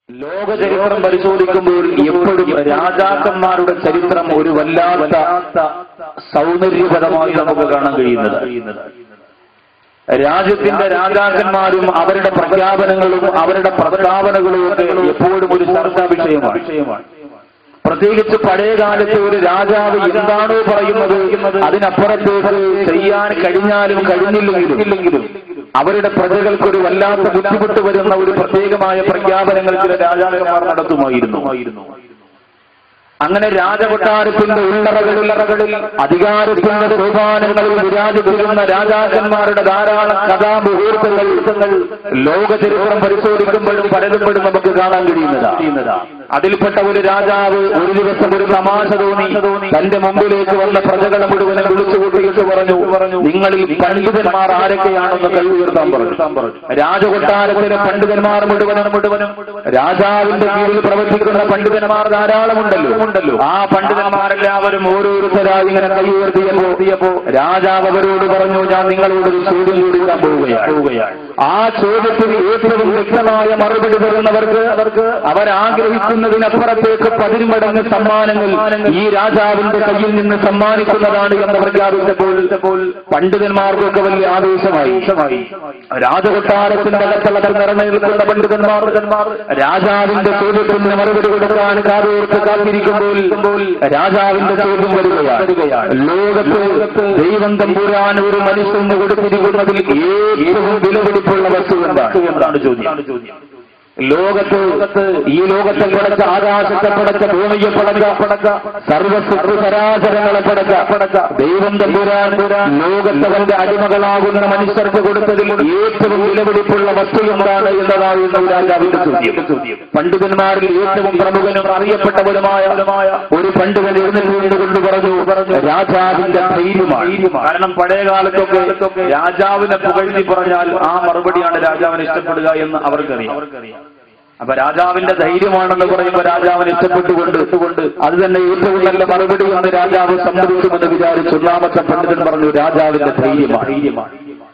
ലോക ചരിത്രം പരിശോധിക്കുമ്പോൾ എപ്പോഴും രാജാക്കന്മാരുടെ ചരിത്രം ഒരു വല്ലാത്ത സൗന്ദര്യപരമായി നമുക്ക് കാണാൻ കഴിയുന്നത് രാജ്യത്തിന്റെ രാജാക്കന്മാരും അവരുടെ പ്രഖ്യാപനങ്ങളും അവരുടെ പ്രസ്താവനകളും ഒക്കെ എപ്പോഴും ഒരു ചർച്ചാ വിഷയമാണ് പ്രത്യേകിച്ച് പഴയ കാലത്ത് ഒരു രാജാവ് എന്താണോ പറയുന്നത് അതിനപ്പുറത്തേക്ക് ചെയ്യാൻ കഴിഞ്ഞാലും കഴിഞ്ഞില്ലെങ്കിലും അവരുടെ പ്രജകൾക്ക് ഒരു വല്ലാത്ത ബുദ്ധിമുട്ട് വരുന്ന ഒരു പ്രത്യേകമായ പ്രഖ്യാപനങ്ങൾ ചില രാജാക്കന്മാർ നടത്തുമായിരുന്നു അങ്ങനെ രാജകൊട്ടാരത്തിന്റെ ഉള്ളറകളിൽ അധികാരത്തിന്റെ സോപാനങ്ങളിൽ വിരാജിച്ചിരുന്ന രാജാക്കന്മാരുടെ ധാരാളം കഥാമുഹൂർത്തങ്ങൾ ലോക ചരിത്രം പരിശോധിക്കുമ്പോഴും പലതുമ്പോഴും നമുക്ക് കാണാൻ കഴിയുന്നതാ അതിൽപ്പെട്ട ഒരു രാജാവ് ഒരു ദിവസം ഒരു തമാശ തോന്നി തന്റെ മുമ്പിലേക്ക് വന്ന പ്രജകളെ മുഴുവനെ വിളിച്ചുകൂട്ടിയിട്ട് പറഞ്ഞു പറഞ്ഞു നിങ്ങളിൽ പണ്ഡിതന്മാർ ആരൊക്കെയാണെന്ന് കൈ ഉയർത്താൻ പറഞ്ഞു രാജകൊട്ടാരത്തിലെ പണ്ഡിതന്മാർ മുഴുവനും മുഴുവനും രാജാവിന്റെ കീഴിൽ പ്രവർത്തിക്കുന്ന പണ്ഡിതന്മാർ ധാരാളമുണ്ടല്ലോ ഉണ്ടല്ലോ ആ പണ്ഡിതന്മാരെല്ലാവരും ഓരോരുത്തരായി ഇങ്ങനെ കൈ ഉയർത്തിയപ്പോ രാജാവ് അവരോട് പറഞ്ഞു ഞാൻ നിങ്ങളോട് ഒരു ചോദ്യം ചോദിക്കാൻ പോവുകയാണ് ആ ചോദ്യത്തിന് ഏറ്റവും വ്യക്തമായ മറുപടി തരുന്നവർക്ക് അവർക്ക് അവരാഗ്രഹിക്കുന്നതിനപ്പുറത്തേക്ക് പതിന്മടങ്ങ് സമ്മാനങ്ങൾ ഈ രാജാവിന്റെ കയ്യിൽ നിന്ന് സമ്മാനിക്കുന്നതാണ് എന്ന് പ്രഖ്യാപിച്ചപ്പോൾ പണ്ഡിതന്മാർക്കൊക്കെ വലിയ ആവേശമായി രാജകൊട്ടാരത്തിന്റെ അകത്തളത്തിൽ നിറഞ്ഞു നിൽക്കുന്ന പണ്ഡിതന്മാർ രാജാവിന്റെ ചോദ്യത്തിന് മറുപടി കൊടുക്കാൻ കാതോർത്ത് കാത്തിരിക്കുമ്പോൾ രാജാവിന്റെ ചോദ്യം വരികയാണ് ലോകത്ത് ദൈവം തമ്പുരാൻ ഒരു മനുഷ്യന് കൊടുത്തിരിക്കുന്നതിൽ ഏറ്റവും വിലപിടിപ്പുള്ള വസ്തു എന്താണ് എന്താണ് ചോദ്യം ലോകത്ത് ഈ ലോകത്തെ പടച്ച ആകാശത്തെ പടച്ച ഭൂമിയെ പടച്ച പടച്ച സർവസുഖ സരാചരങ്ങളെ പടച്ച പടച്ച ദൈവം തമ്പുരാൻ ലോകത്തവന്റെ അടിമകളാകുന്ന മനുഷ്യർക്ക് കൊടുത്തതിൽ ഏറ്റവും വിലപിടിപ്പുള്ള വസ്തു എന്താണ് എന്നതായിരുന്നു രാജാവിന്റെ ചോദ്യം പണ്ഡിതന്മാരിൽ ഏറ്റവും പ്രമുഖനും അറിയപ്പെട്ടവരുമായ ഒരു പണ്ഡിതൻ എഴുന്നേറ്റുകൊണ്ട് പറഞ്ഞു പറഞ്ഞു രാജാവിന്റെ ധൈര്യമാണ് കാരണം പഴയ കാലത്തൊക്കെ രാജാവിനെ പുകഴ്ത്തി പറഞ്ഞാൽ ആ മറുപടിയാണ് രാജാവിനെ ഇഷ്ടപ്പെടുക എന്ന് അവർക്കറിയാം അവർക്കറിയാം അപ്പൊ രാജാവിന്റെ ധൈര്യമാണെന്ന് പറയുമ്പോൾ രാജാവിനെ ഇഷ്ടപ്പെട്ടുകൊണ്ട് കൊണ്ട് അത് തന്നെ ഏറ്റവും നല്ല മറുപടി എന്ന് രാജാവ് സമ്മതിക്കുമെന്ന് വിചാരിച്ചു ഒന്നാമത്തെ പണ്ഡിതൻ പറഞ്ഞു രാജാവിന്റെ ധൈര്യമാണ് ധൈര്യമാണ്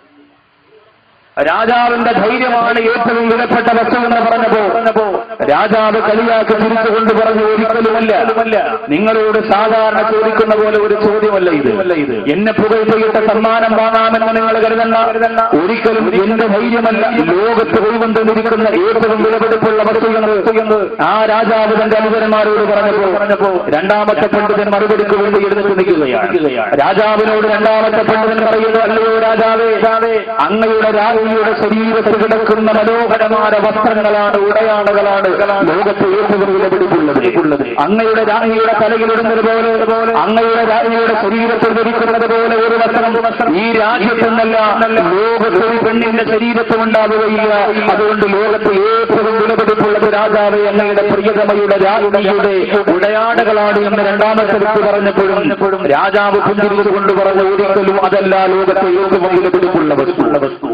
രാജാവിന്റെ ധൈര്യമാണ് ഏറ്റവും വിലപ്പെട്ട വസ്തു എന്ന് പറഞ്ഞപ്പോ പറഞ്ഞപ്പോ രാജാവ് കളിയാക്കി തിരിച്ചുകൊണ്ട് പറഞ്ഞു ഒരിക്കലുമല്ല നിങ്ങളോട് സാധാരണ ചോദിക്കുന്ന പോലെ ഒരു ചോദ്യമല്ല ഇത് ഇത് എന്നെ പുകഴ്ത്തിയിട്ട് സമ്മാനം വാങ്ങാമെന്ന് നിങ്ങൾ കരുതണ്ട കരുതണ്ട ഒരിക്കലും എന്റെ ധൈര്യമല്ല ലോകത്ത് കൈവന്നിരിക്കുന്ന ഏറ്റവും വിലപിടിപ്പുള്ള വസ്തു എന്ന് ആ രാജാവ് തന്റെ അനുചരന്മാരോട് പറഞ്ഞപ്പോ പറഞ്ഞപ്പോ രണ്ടാമത്തെ പണ്ഡിതൻ മറുപടിക്ക് വേണ്ടി എടുത്തു നിൽക്കുകയാണ് രാജാവിനോട് രണ്ടാമത്തെ പണ്ഡിതൻ പറയുന്നു അല്ലയോ രാജാവേ അങ്ങയുടെ രാജ്ഞിയുടെ ശരീരത്തിൽ കിടക്കുന്ന മനോഹരമായ വസ്ത്രങ്ങളാണ് ഉടയാടകളാണ് ലോകത്ത് ഏറ്റവും വിലപിടിപ്പുള്ളത് അങ്ങയുടെ രാജ്ഞിയുടെ തലയിലിടുന്നത് പോലെ അങ്ങയുടെ രാജ്ഞിയുടെ ശരീരത്തിൽ ധരിക്കുന്നത് പോലെ ഒരു വസ്ത്രം ഈ രാജ്യത്തെന്നല്ല ലോകത്ത് ഒരു പെണ്ണിന്റെ ശരീരത്തിൽ ഉണ്ടാവുകയില്ല അതുകൊണ്ട് ലോകത്ത് ഏറ്റവും വിലപിടിപ്പുള്ളത് രാജാവ് അങ്ങയുടെ പ്രിയതമയുടെ രാജ്ഞിയുടെ ഉടയാടകളാണ് എന്ന് രണ്ടാമത്തെ വ്യക്തി പറഞ്ഞപ്പോഴും രാജാവ് പുഞ്ചിരിച്ചുകൊണ്ട് പറഞ്ഞു ഒരിക്കലും അതല്ല ലോകത്തെ ഏറ്റവും വിലപിടിപ്പുള്ള വസ്തുള്ള വസ്തു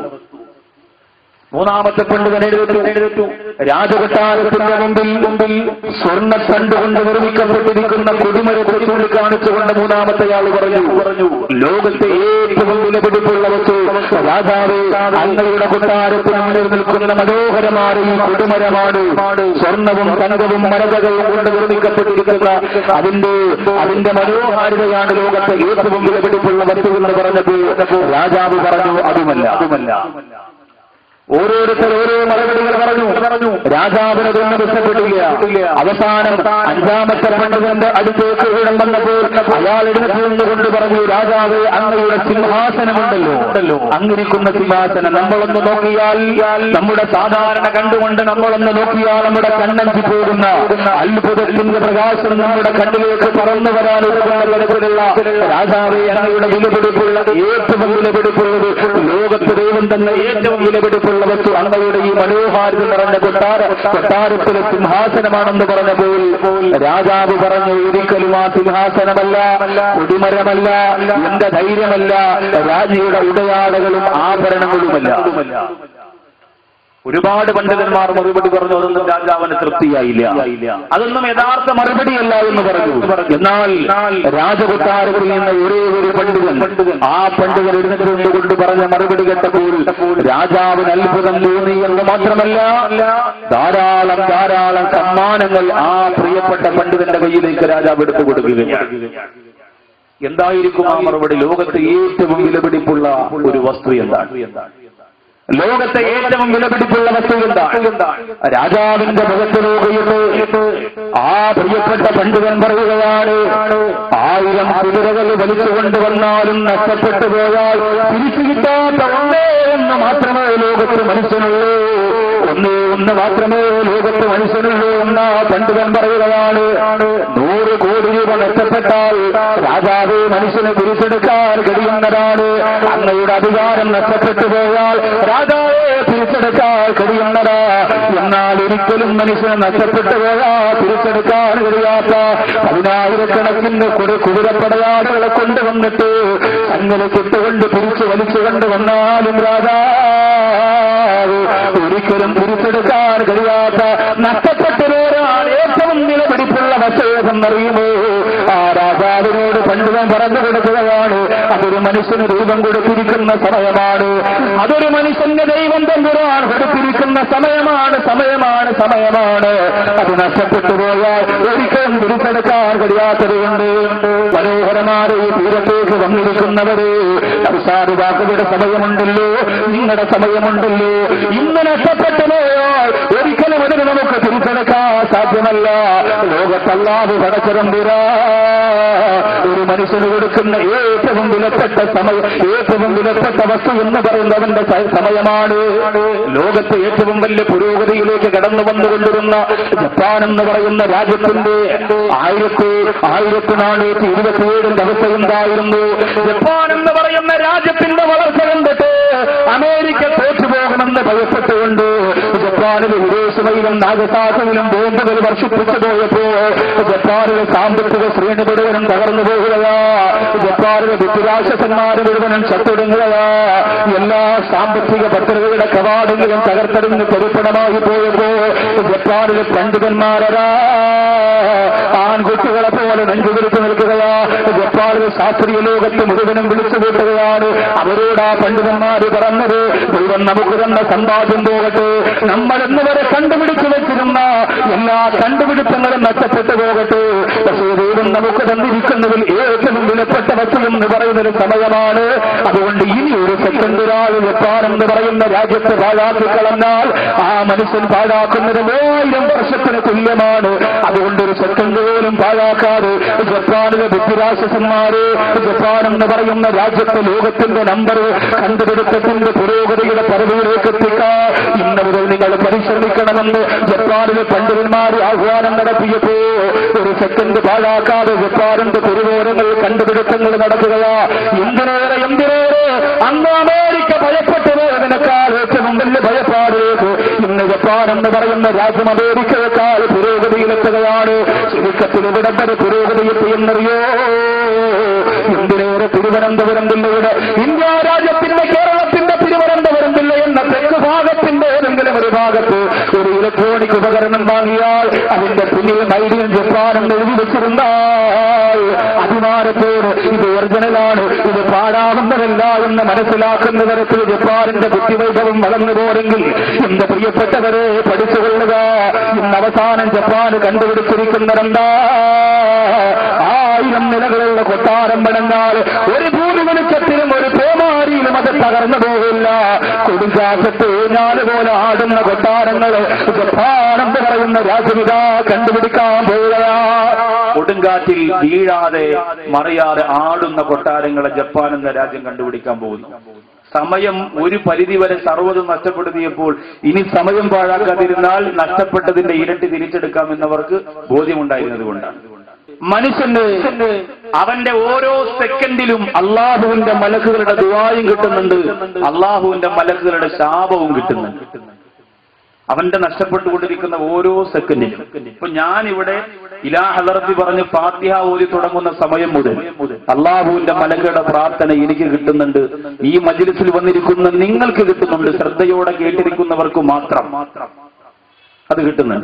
മൂന്നാമത്തെ പണ്ഡിതൻ എഴുതിട്ടു എഴുതിട്ടു രാജകൊട്ടാരത്തിന്റെ മുമ്പിൽ മുമ്പിൽ സ്വർണ്ണ കണ്ടുകൊണ്ട് നിർമ്മിക്കപ്പെട്ടിരിക്കുന്ന കൊടിമരത്തെ ചൂണ്ടിക്കാണിച്ചുകൊണ്ട് മൂന്നാമത്തെ ആൾ പറഞ്ഞു പറഞ്ഞു ലോകത്തെ ഏറ്റവും വിലപിടിപ്പുള്ള വസ്തു രാജാവ് അങ്ങയുടെ കൊട്ടാരത്തിന് മുന്നിൽ നിൽക്കുന്ന മനോഹരമായ ഈ കൊടിമരമാണ് സ്വർണവും തങ്കവും മരതകളും കൊണ്ട് നിർമ്മിക്കപ്പെട്ടിരിക്കുന്ന അതിന്റെ അതിന്റെ മനോഹാരിതയാണ് ലോകത്തെ ഏറ്റവും വിലപിടിപ്പുള്ള വസ്തു എന്ന് പറഞ്ഞപ്പോൾ രാജാവ് പറഞ്ഞു അതുമല്ല അതുമല്ല ഓരോരുത്തർ ഓരോ മറുപടികൾ പറഞ്ഞു പറഞ്ഞു രാജാവിനതൊന്നും ഇഷ്ടപ്പെട്ടില്ല അവസാനം അഞ്ചാമത്തെ പണ്ഡിതന്റെ അടുത്തേക്ക് ഇടം വന്നപ്പോൾ അയാൾ എടുത്തുകൊണ്ട് കൊണ്ട് പറഞ്ഞു രാജാവ് അങ്ങയുടെ സിംഹാസനമുണ്ടല്ലോ ഉണ്ടല്ലോ അങ്ങിരിക്കുന്ന സിംഹാസനം നമ്മളൊന്ന് നോക്കിയാൽ നമ്മുടെ സാധാരണ കണ്ടുകൊണ്ട് നമ്മളൊന്ന് നോക്കിയാൽ നമ്മുടെ കണ്ണഞ്ചി പോകുന്ന അത്ഭുതത്തിന്റെ പ്രകാശം നമ്മുടെ കണ്ണിലേക്ക് പറന്നു വരാൻ ഒരുപാട് തരത്തിലുള്ള രാജാവെ അങ്ങയുടെ വിലപിടിപ്പുള്ള ഏറ്റവും വിലപിടിപ്പുള്ളത് ലോകത്ത് ദൈവം തന്നെ ഏറ്റവും വിലപിടിപ്പുള്ള വസ്തു അങ്ങയുടെ ഈ മനോഹാരിത നിറഞ്ഞ കൊട്ടാര കൊട്ടാരത്തിലെ സിംഹാസനമാണെന്ന് പറഞ്ഞപ്പോൾ രാജാവ് പറഞ്ഞു ഒരിക്കലും ആ സിംഹാസനമല്ല കൊടിമരമല്ല എന്റെ ധൈര്യമല്ല രാജ്ഞിയുടെ ഉടയാടകളും ആഭരണങ്ങളുമല്ല ഒരുപാട് പണ്ഡിതന്മാർ മറുപടി പറഞ്ഞു അതൊന്നും രാജാവിന് തൃപ്തിയായില്ല അതൊന്നും യഥാർത്ഥ മറുപടിയല്ല എന്ന് പറഞ്ഞു എന്നാൽ രാജകൊട്ടാരത്തിൽ നിന്ന് ഒരേ ഒരു പണ്ഡിതൻ ആ പണ്ഡിതൻ എഴുന്നേറ്റുകൊണ്ട് കൊണ്ട് പറഞ്ഞ മറുപടി കേട്ടപ്പോൾ രാജാവിന് അത്ഭുതം തോന്നി എന്ന് മാത്രമല്ല ധാരാളം ധാരാളം സമ്മാനങ്ങൾ ആ പ്രിയപ്പെട്ട പണ്ഡിതന്റെ കയ്യിലേക്ക് രാജാവ് എടുത്തു കൊടുക്കുകയാണ് എന്തായിരിക്കും ആ മറുപടി ലോകത്ത് ഏറ്റവും വിലപിടിപ്പുള്ള ഒരു വസ്തു എന്താണ് ലോകത്തെ ഏറ്റവും വിലപിടിപ്പുള്ള വസ്തു എന്താണ് രാജാവിന്റെ മുഖത്ത് നോക്കിയിട്ട് ആ പ്രിയപ്പെട്ട പണ്ഡിതൻ പറയുകയാണ് ആയിരം കുതിരകൾ വലിച്ചുകൊണ്ട് വന്നാലും നഷ്ടപ്പെട്ടു പോയാൽ തിരിച്ചു കിട്ടാത്ത ഒന്നേ എന്ന് മാത്രമേ ലോകത്ത് മനുഷ്യനുള്ളൂ ഒന്നേ ഒന്ന് മാത്രമേ ലോകത്ത് മനുഷ്യനുള്ളൂ എന്ന പണ്ഡിതൻ പറയുകയാണ് നൂറ് കോടി രൂപ നഷ്ടപ്പെട്ടാൽ രാജാവ് മനുഷ്യനെ തിരിച്ചെടുക്കാൻ കഴിയുന്നതാണ് അങ്ങയുടെ അധികാരം നഷ്ടപ്പെട്ടു പോയാൽ രാജാവെ തിരിച്ചെടുക്കാൻ കഴിയുന്നതാ എന്നാൽ ഒരിക്കലും മനുഷ്യനെ നഷ്ടപ്പെട്ടു പോയാൽ തിരിച്ചെടുക്കാൻ കഴിയാത്ത പതിനായിരക്കണക്കിന് കുടി കുതിരപ്പടയാടുകളെ കൊണ്ടുവന്നിട്ട് അങ്ങനെ ചുട്ടുകൊണ്ട് തിരിച്ചു വലിച്ചു കൊണ്ടുവന്നാലും രാജാവ് ഒരിക്കലും തിരിച്ചെടുക്കാൻ കഴിയാത്ത നഷ്ടപ്പെട്ടു പോരാൻ ഏറ്റവും നിലപിടിപ്പുള്ള വശേതെന്നറിയുമോ ആ രാജാവിനോട് പണ്ഡിതൻ പറഞ്ഞു കൊടുക്കുകയാണ് അതൊരു മനുഷ്യന് രൂപം കൊടുത്തിരിക്കുന്ന സമയമാണ് അതൊരു മനുഷ്യന്റെ ദൈവം തമ്പുരാൻ കൊടുത്തിരിക്കുന്ന സമയമാണ് സമയമാണ് സമയമാണ് അത് നഷ്ടപ്പെട്ടു പോയാൽ ഒരിക്കലും തിരിച്ചെടുക്കാൻ കഴിയാത്തതുകൊണ്ട് മനോഹരമായ ഈ തീരത്തേക്ക് വന്നിരിക്കുന്നവര് അവസാനുവാക്കുകളുടെ സമയമുണ്ടല്ലോ നിങ്ങളുടെ സമയമുണ്ടല്ലോ ഇന്ന് നഷ്ടപ്പെട്ടു പോയാൽ ഒരിക്കലും അതിന് നമുക്ക് തിരിച്ചെടുക്കാൻ സാധ്യമല്ല ലോകത്തല്ലാതെ പടച്ചിറമ്പുരാ ഒരു മനുഷ്യന് കൊടുക്കുന്ന ഏറ്റവും വിലപ്പെട്ട സമയം ഏറ്റവും വിലപ്പെട്ട വസ്തു എന്ന് പറയുന്നവന്റെ സ- സമയമാണ് ലോകത്തെ ഏറ്റവും വലിയ പുരോഗതിയിലേക്ക് കടന്നു വന്നുകൊണ്ടിരുന്ന ജപ്പാൻ എന്ന് പറയുന്ന രാജ്യത്തിന്റെ ആയിരത്തി ആയിരത്തി നാനൂറ്റി ഇരുപത്തിയേഴിന്റെ അവസ്ഥ എന്തായിരുന്നു ജപ്പാൻ എന്ന് പറയുന്ന രാജ്യത്തിന്റെ വളർച്ച കണ്ടിട്ട് അമേരിക്ക തോറ്റുപോകുമെന്ന് ഭയപ്പെട്ടുകൊണ്ട് ജപ്പാനിലെ വിദേശമയിലും നാഗസാധയിലും ബോംബുകൾ വർഷിപ്പിച്ചു പോയപ്പോ ജപ്പാനിലെ സാമ്പത്തിക ശ്രേണി മുഴുവനും തകർന്നു പോകുകയാ ജപ്പാനിലെ ബുദ്ധിരാക്ഷസന്മാർ മുഴുവനും ചത്തൊടുങ്ങുകയാ എല്ലാ സാമ്പത്തിക പദ്ധതികളുടെ കവാടങ്ങളും തകർത്തെറിഞ്ഞ് പരിപ്പണമായി പോയപ്പോ ജപ്പാനിലെ പണ്ഡിതന്മാരരാ ആൺകുട്ടികളെ പോലെ നെഞ്ചുതിരിച്ചു നിൽക്കുകയാ ജപ്പാനിലെ ശാസ്ത്രീയ ലോകത്ത് മുഴുവനും വിളിച്ചു കൂട്ടുകയാണ് അവരോട് ആ പണ്ഡിതന്മാര് പറഞ്ഞത് ദൈവം നമുക്ക് തന്ന സമ്പാദ്യം പോകട്ടെ നമ്മൾ ഇന്നുവരെ കണ്ടുപിടിച്ചു വെച്ചിരുന്ന എല്ലാ കണ്ടുപിടുത്തങ്ങളും നഷ്ടപ്പെട്ടു പോകട്ടെ പക്ഷേ ദൈവം നമുക്ക് തന്നിരിക്കുന്നതിൽ ഏറ്റവും വിലപ്പെട്ട വസ്തു എന്ന് പറയുന്നൊരു സമയമാണ് അതുകൊണ്ട് ഇനി ഒരു സെക്കൻഡ് ഒരാൾ ജപ്പാൻ എന്ന് പറയുന്ന രാജ്യത്ത് പാഴാക്കി കളഞ്ഞാൽ ആ മനുഷ്യൻ പാഴാക്കുന്നത് മൂവായിരം വർഷത്തിന് തുല്യമാണ് അതുകൊണ്ട് ഒരു സെക്കൻഡ് പോലും പാഴാക്കാതെ ജപ്പാനിലെ ബുദ്ധിരാക്ഷസന്മാര് ജപ്പാൻ എന്ന് പറയുന്ന രാജ്യത്തെ ലോകത്തിന്റെ നമ്പർ കണ്ടുപിടുത്തത്തിന്റെ പുരോഗതിയുടെ പദവിയിലേക്ക് എത്തിക്കാൻ ഇന്ന് മുതൽ നിങ്ങൾ പരിശ്രമിക്കണമെന്ന് ജപ്പാനിലെ പണ്ഡിതന്മാർ ആഹ്വാനം നടത്തിയപ്പോ ഒരു സെക്കൻഡ് പാഴാക്കാതെ ജപ്പാനിന്റെ പെരുവോരങ്ങൾ കണ്ടുപിടുത്തങ്ങൾ നടക്കുകയാ എന്തിനേറെ എന്തിനേറെ അന്ന് അമേരിക്ക ഭയപ്പെട്ടു പോയതിനേക്കാൾ ഏറ്റവും വലിയ ഭയപ്പാടിലേക്ക് ഇന്ന് ജപ്പാൻ എന്ന് പറയുന്ന രാജ്യം അമേരിക്കയെക്കാൾ പുരോഗതിയിലെത്തുകയാണ് ചുരുക്കത്തിൽ ഇവിടം വരെ പുരോഗതി എത്തിയെന്നറിയോ എന്തിനേറെ തിരുവനന്തപുരം ജില്ലയുടെ ഇന്ത്യ രാജ്യത്തിന്റെ കേരളത്തിന്റെ തിരുവനന്തപുരം ജില്ല എന്ന തെക്ക് ഭാഗത്തിന്റെ ഏതെങ്കിലും ഒരു ഭാഗത്ത് ഒരു ഇലക്ട്രോണിക് ഉപകരണം വാങ്ങിയാൽ അതിന്റെ പിന്നിൽ മൈഡിയൻ ജപ്പാൻ എന്ന് എഴുതി വെച്ചിരുന്നാൽ അഭിമാനത്തോട് ഇത് ഒറിജിനലാണ് ഇത് പാടാവുന്നതല്ല എന്ന് മനസ്സിലാക്കുന്ന തരത്തിൽ ജപ്പാനിന്റെ ബുദ്ധിവൈഭവം വളർന്നു പോരെങ്കിൽ എന്റെ പ്രിയപ്പെട്ടവരെ പഠിച്ചുകൊള്ളുക ഇന്ന് അവസാനം ജപ്പാൻ കണ്ടുപിടിച്ചിരിക്കുന്നതെന്താ ആയിരം നിലകളുള്ള കൊട്ടാരം പടഞ്ഞാൽ ഒരു ഭൂമി വെളിച്ചത്തിലും ഒരു പേമാരിയിലും അത് തകർന്നു പോകില്ല കൊടുങ്കാറ്റത്ത് ഞാനുപോലെ ആടുന്ന കൊട്ടാരങ്ങൾ ജപ്പാനെന്ന് പറയുന്ന രാജ്യമിത കണ്ടുപിടിക്കാൻ പോവുകയാ കൊടുങ്കാറ്റിൽ വീഴാതെ മറിയാതെ ആടുന്ന കൊട്ടാരങ്ങളെ ജപ്പാൻ എന്ന രാജ്യം കണ്ടുപിടിക്കാൻ പോകുന്നു സമയം ഒരു പരിധിവരെ സർവ്വതും നഷ്ടപ്പെടുത്തിയപ്പോൾ ഇനി സമയം പാഴാക്കാതിരുന്നാൽ നഷ്ടപ്പെട്ടതിന്റെ ഇരട്ടി തിരിച്ചെടുക്കാമെന്നവർക്ക് ബോധ്യമുണ്ടായിരുന്നത് കൊണ്ടാണ് മനുഷ്യന് അവന്റെ ഓരോ സെക്കൻഡിലും അള്ളാഹുവിന്റെ മലക്കുകളുടെ ദുവായും കിട്ടുന്നുണ്ട് അള്ളാഹുവിന്റെ മലക്കുകളുടെ ശാപവും കിട്ടുന്നുണ്ട് അവന്റെ നഷ്ടപ്പെട്ടുകൊണ്ടിരിക്കുന്ന ഓരോ സെക്കൻഡിലും ഇപ്പൊ ഞാൻ ഇവിടെ ഇലാ ഹലർത്തി പറഞ്ഞ് ഫാത്തിഹ ഓതി തുടങ്ങുന്ന സമയം മുതൽ അള്ളാഹുവിന്റെ മലകളുടെ പ്രാർത്ഥന എനിക്ക് കിട്ടുന്നുണ്ട് ഈ മജ്ലിസിൽ വന്നിരിക്കുന്ന നിങ്ങൾക്ക് കിട്ടുന്നുണ്ട് ശ്രദ്ധയോടെ കേട്ടിരിക്കുന്നവർക്ക് മാത്രം അത് കിട്ടുന്നുണ്ട്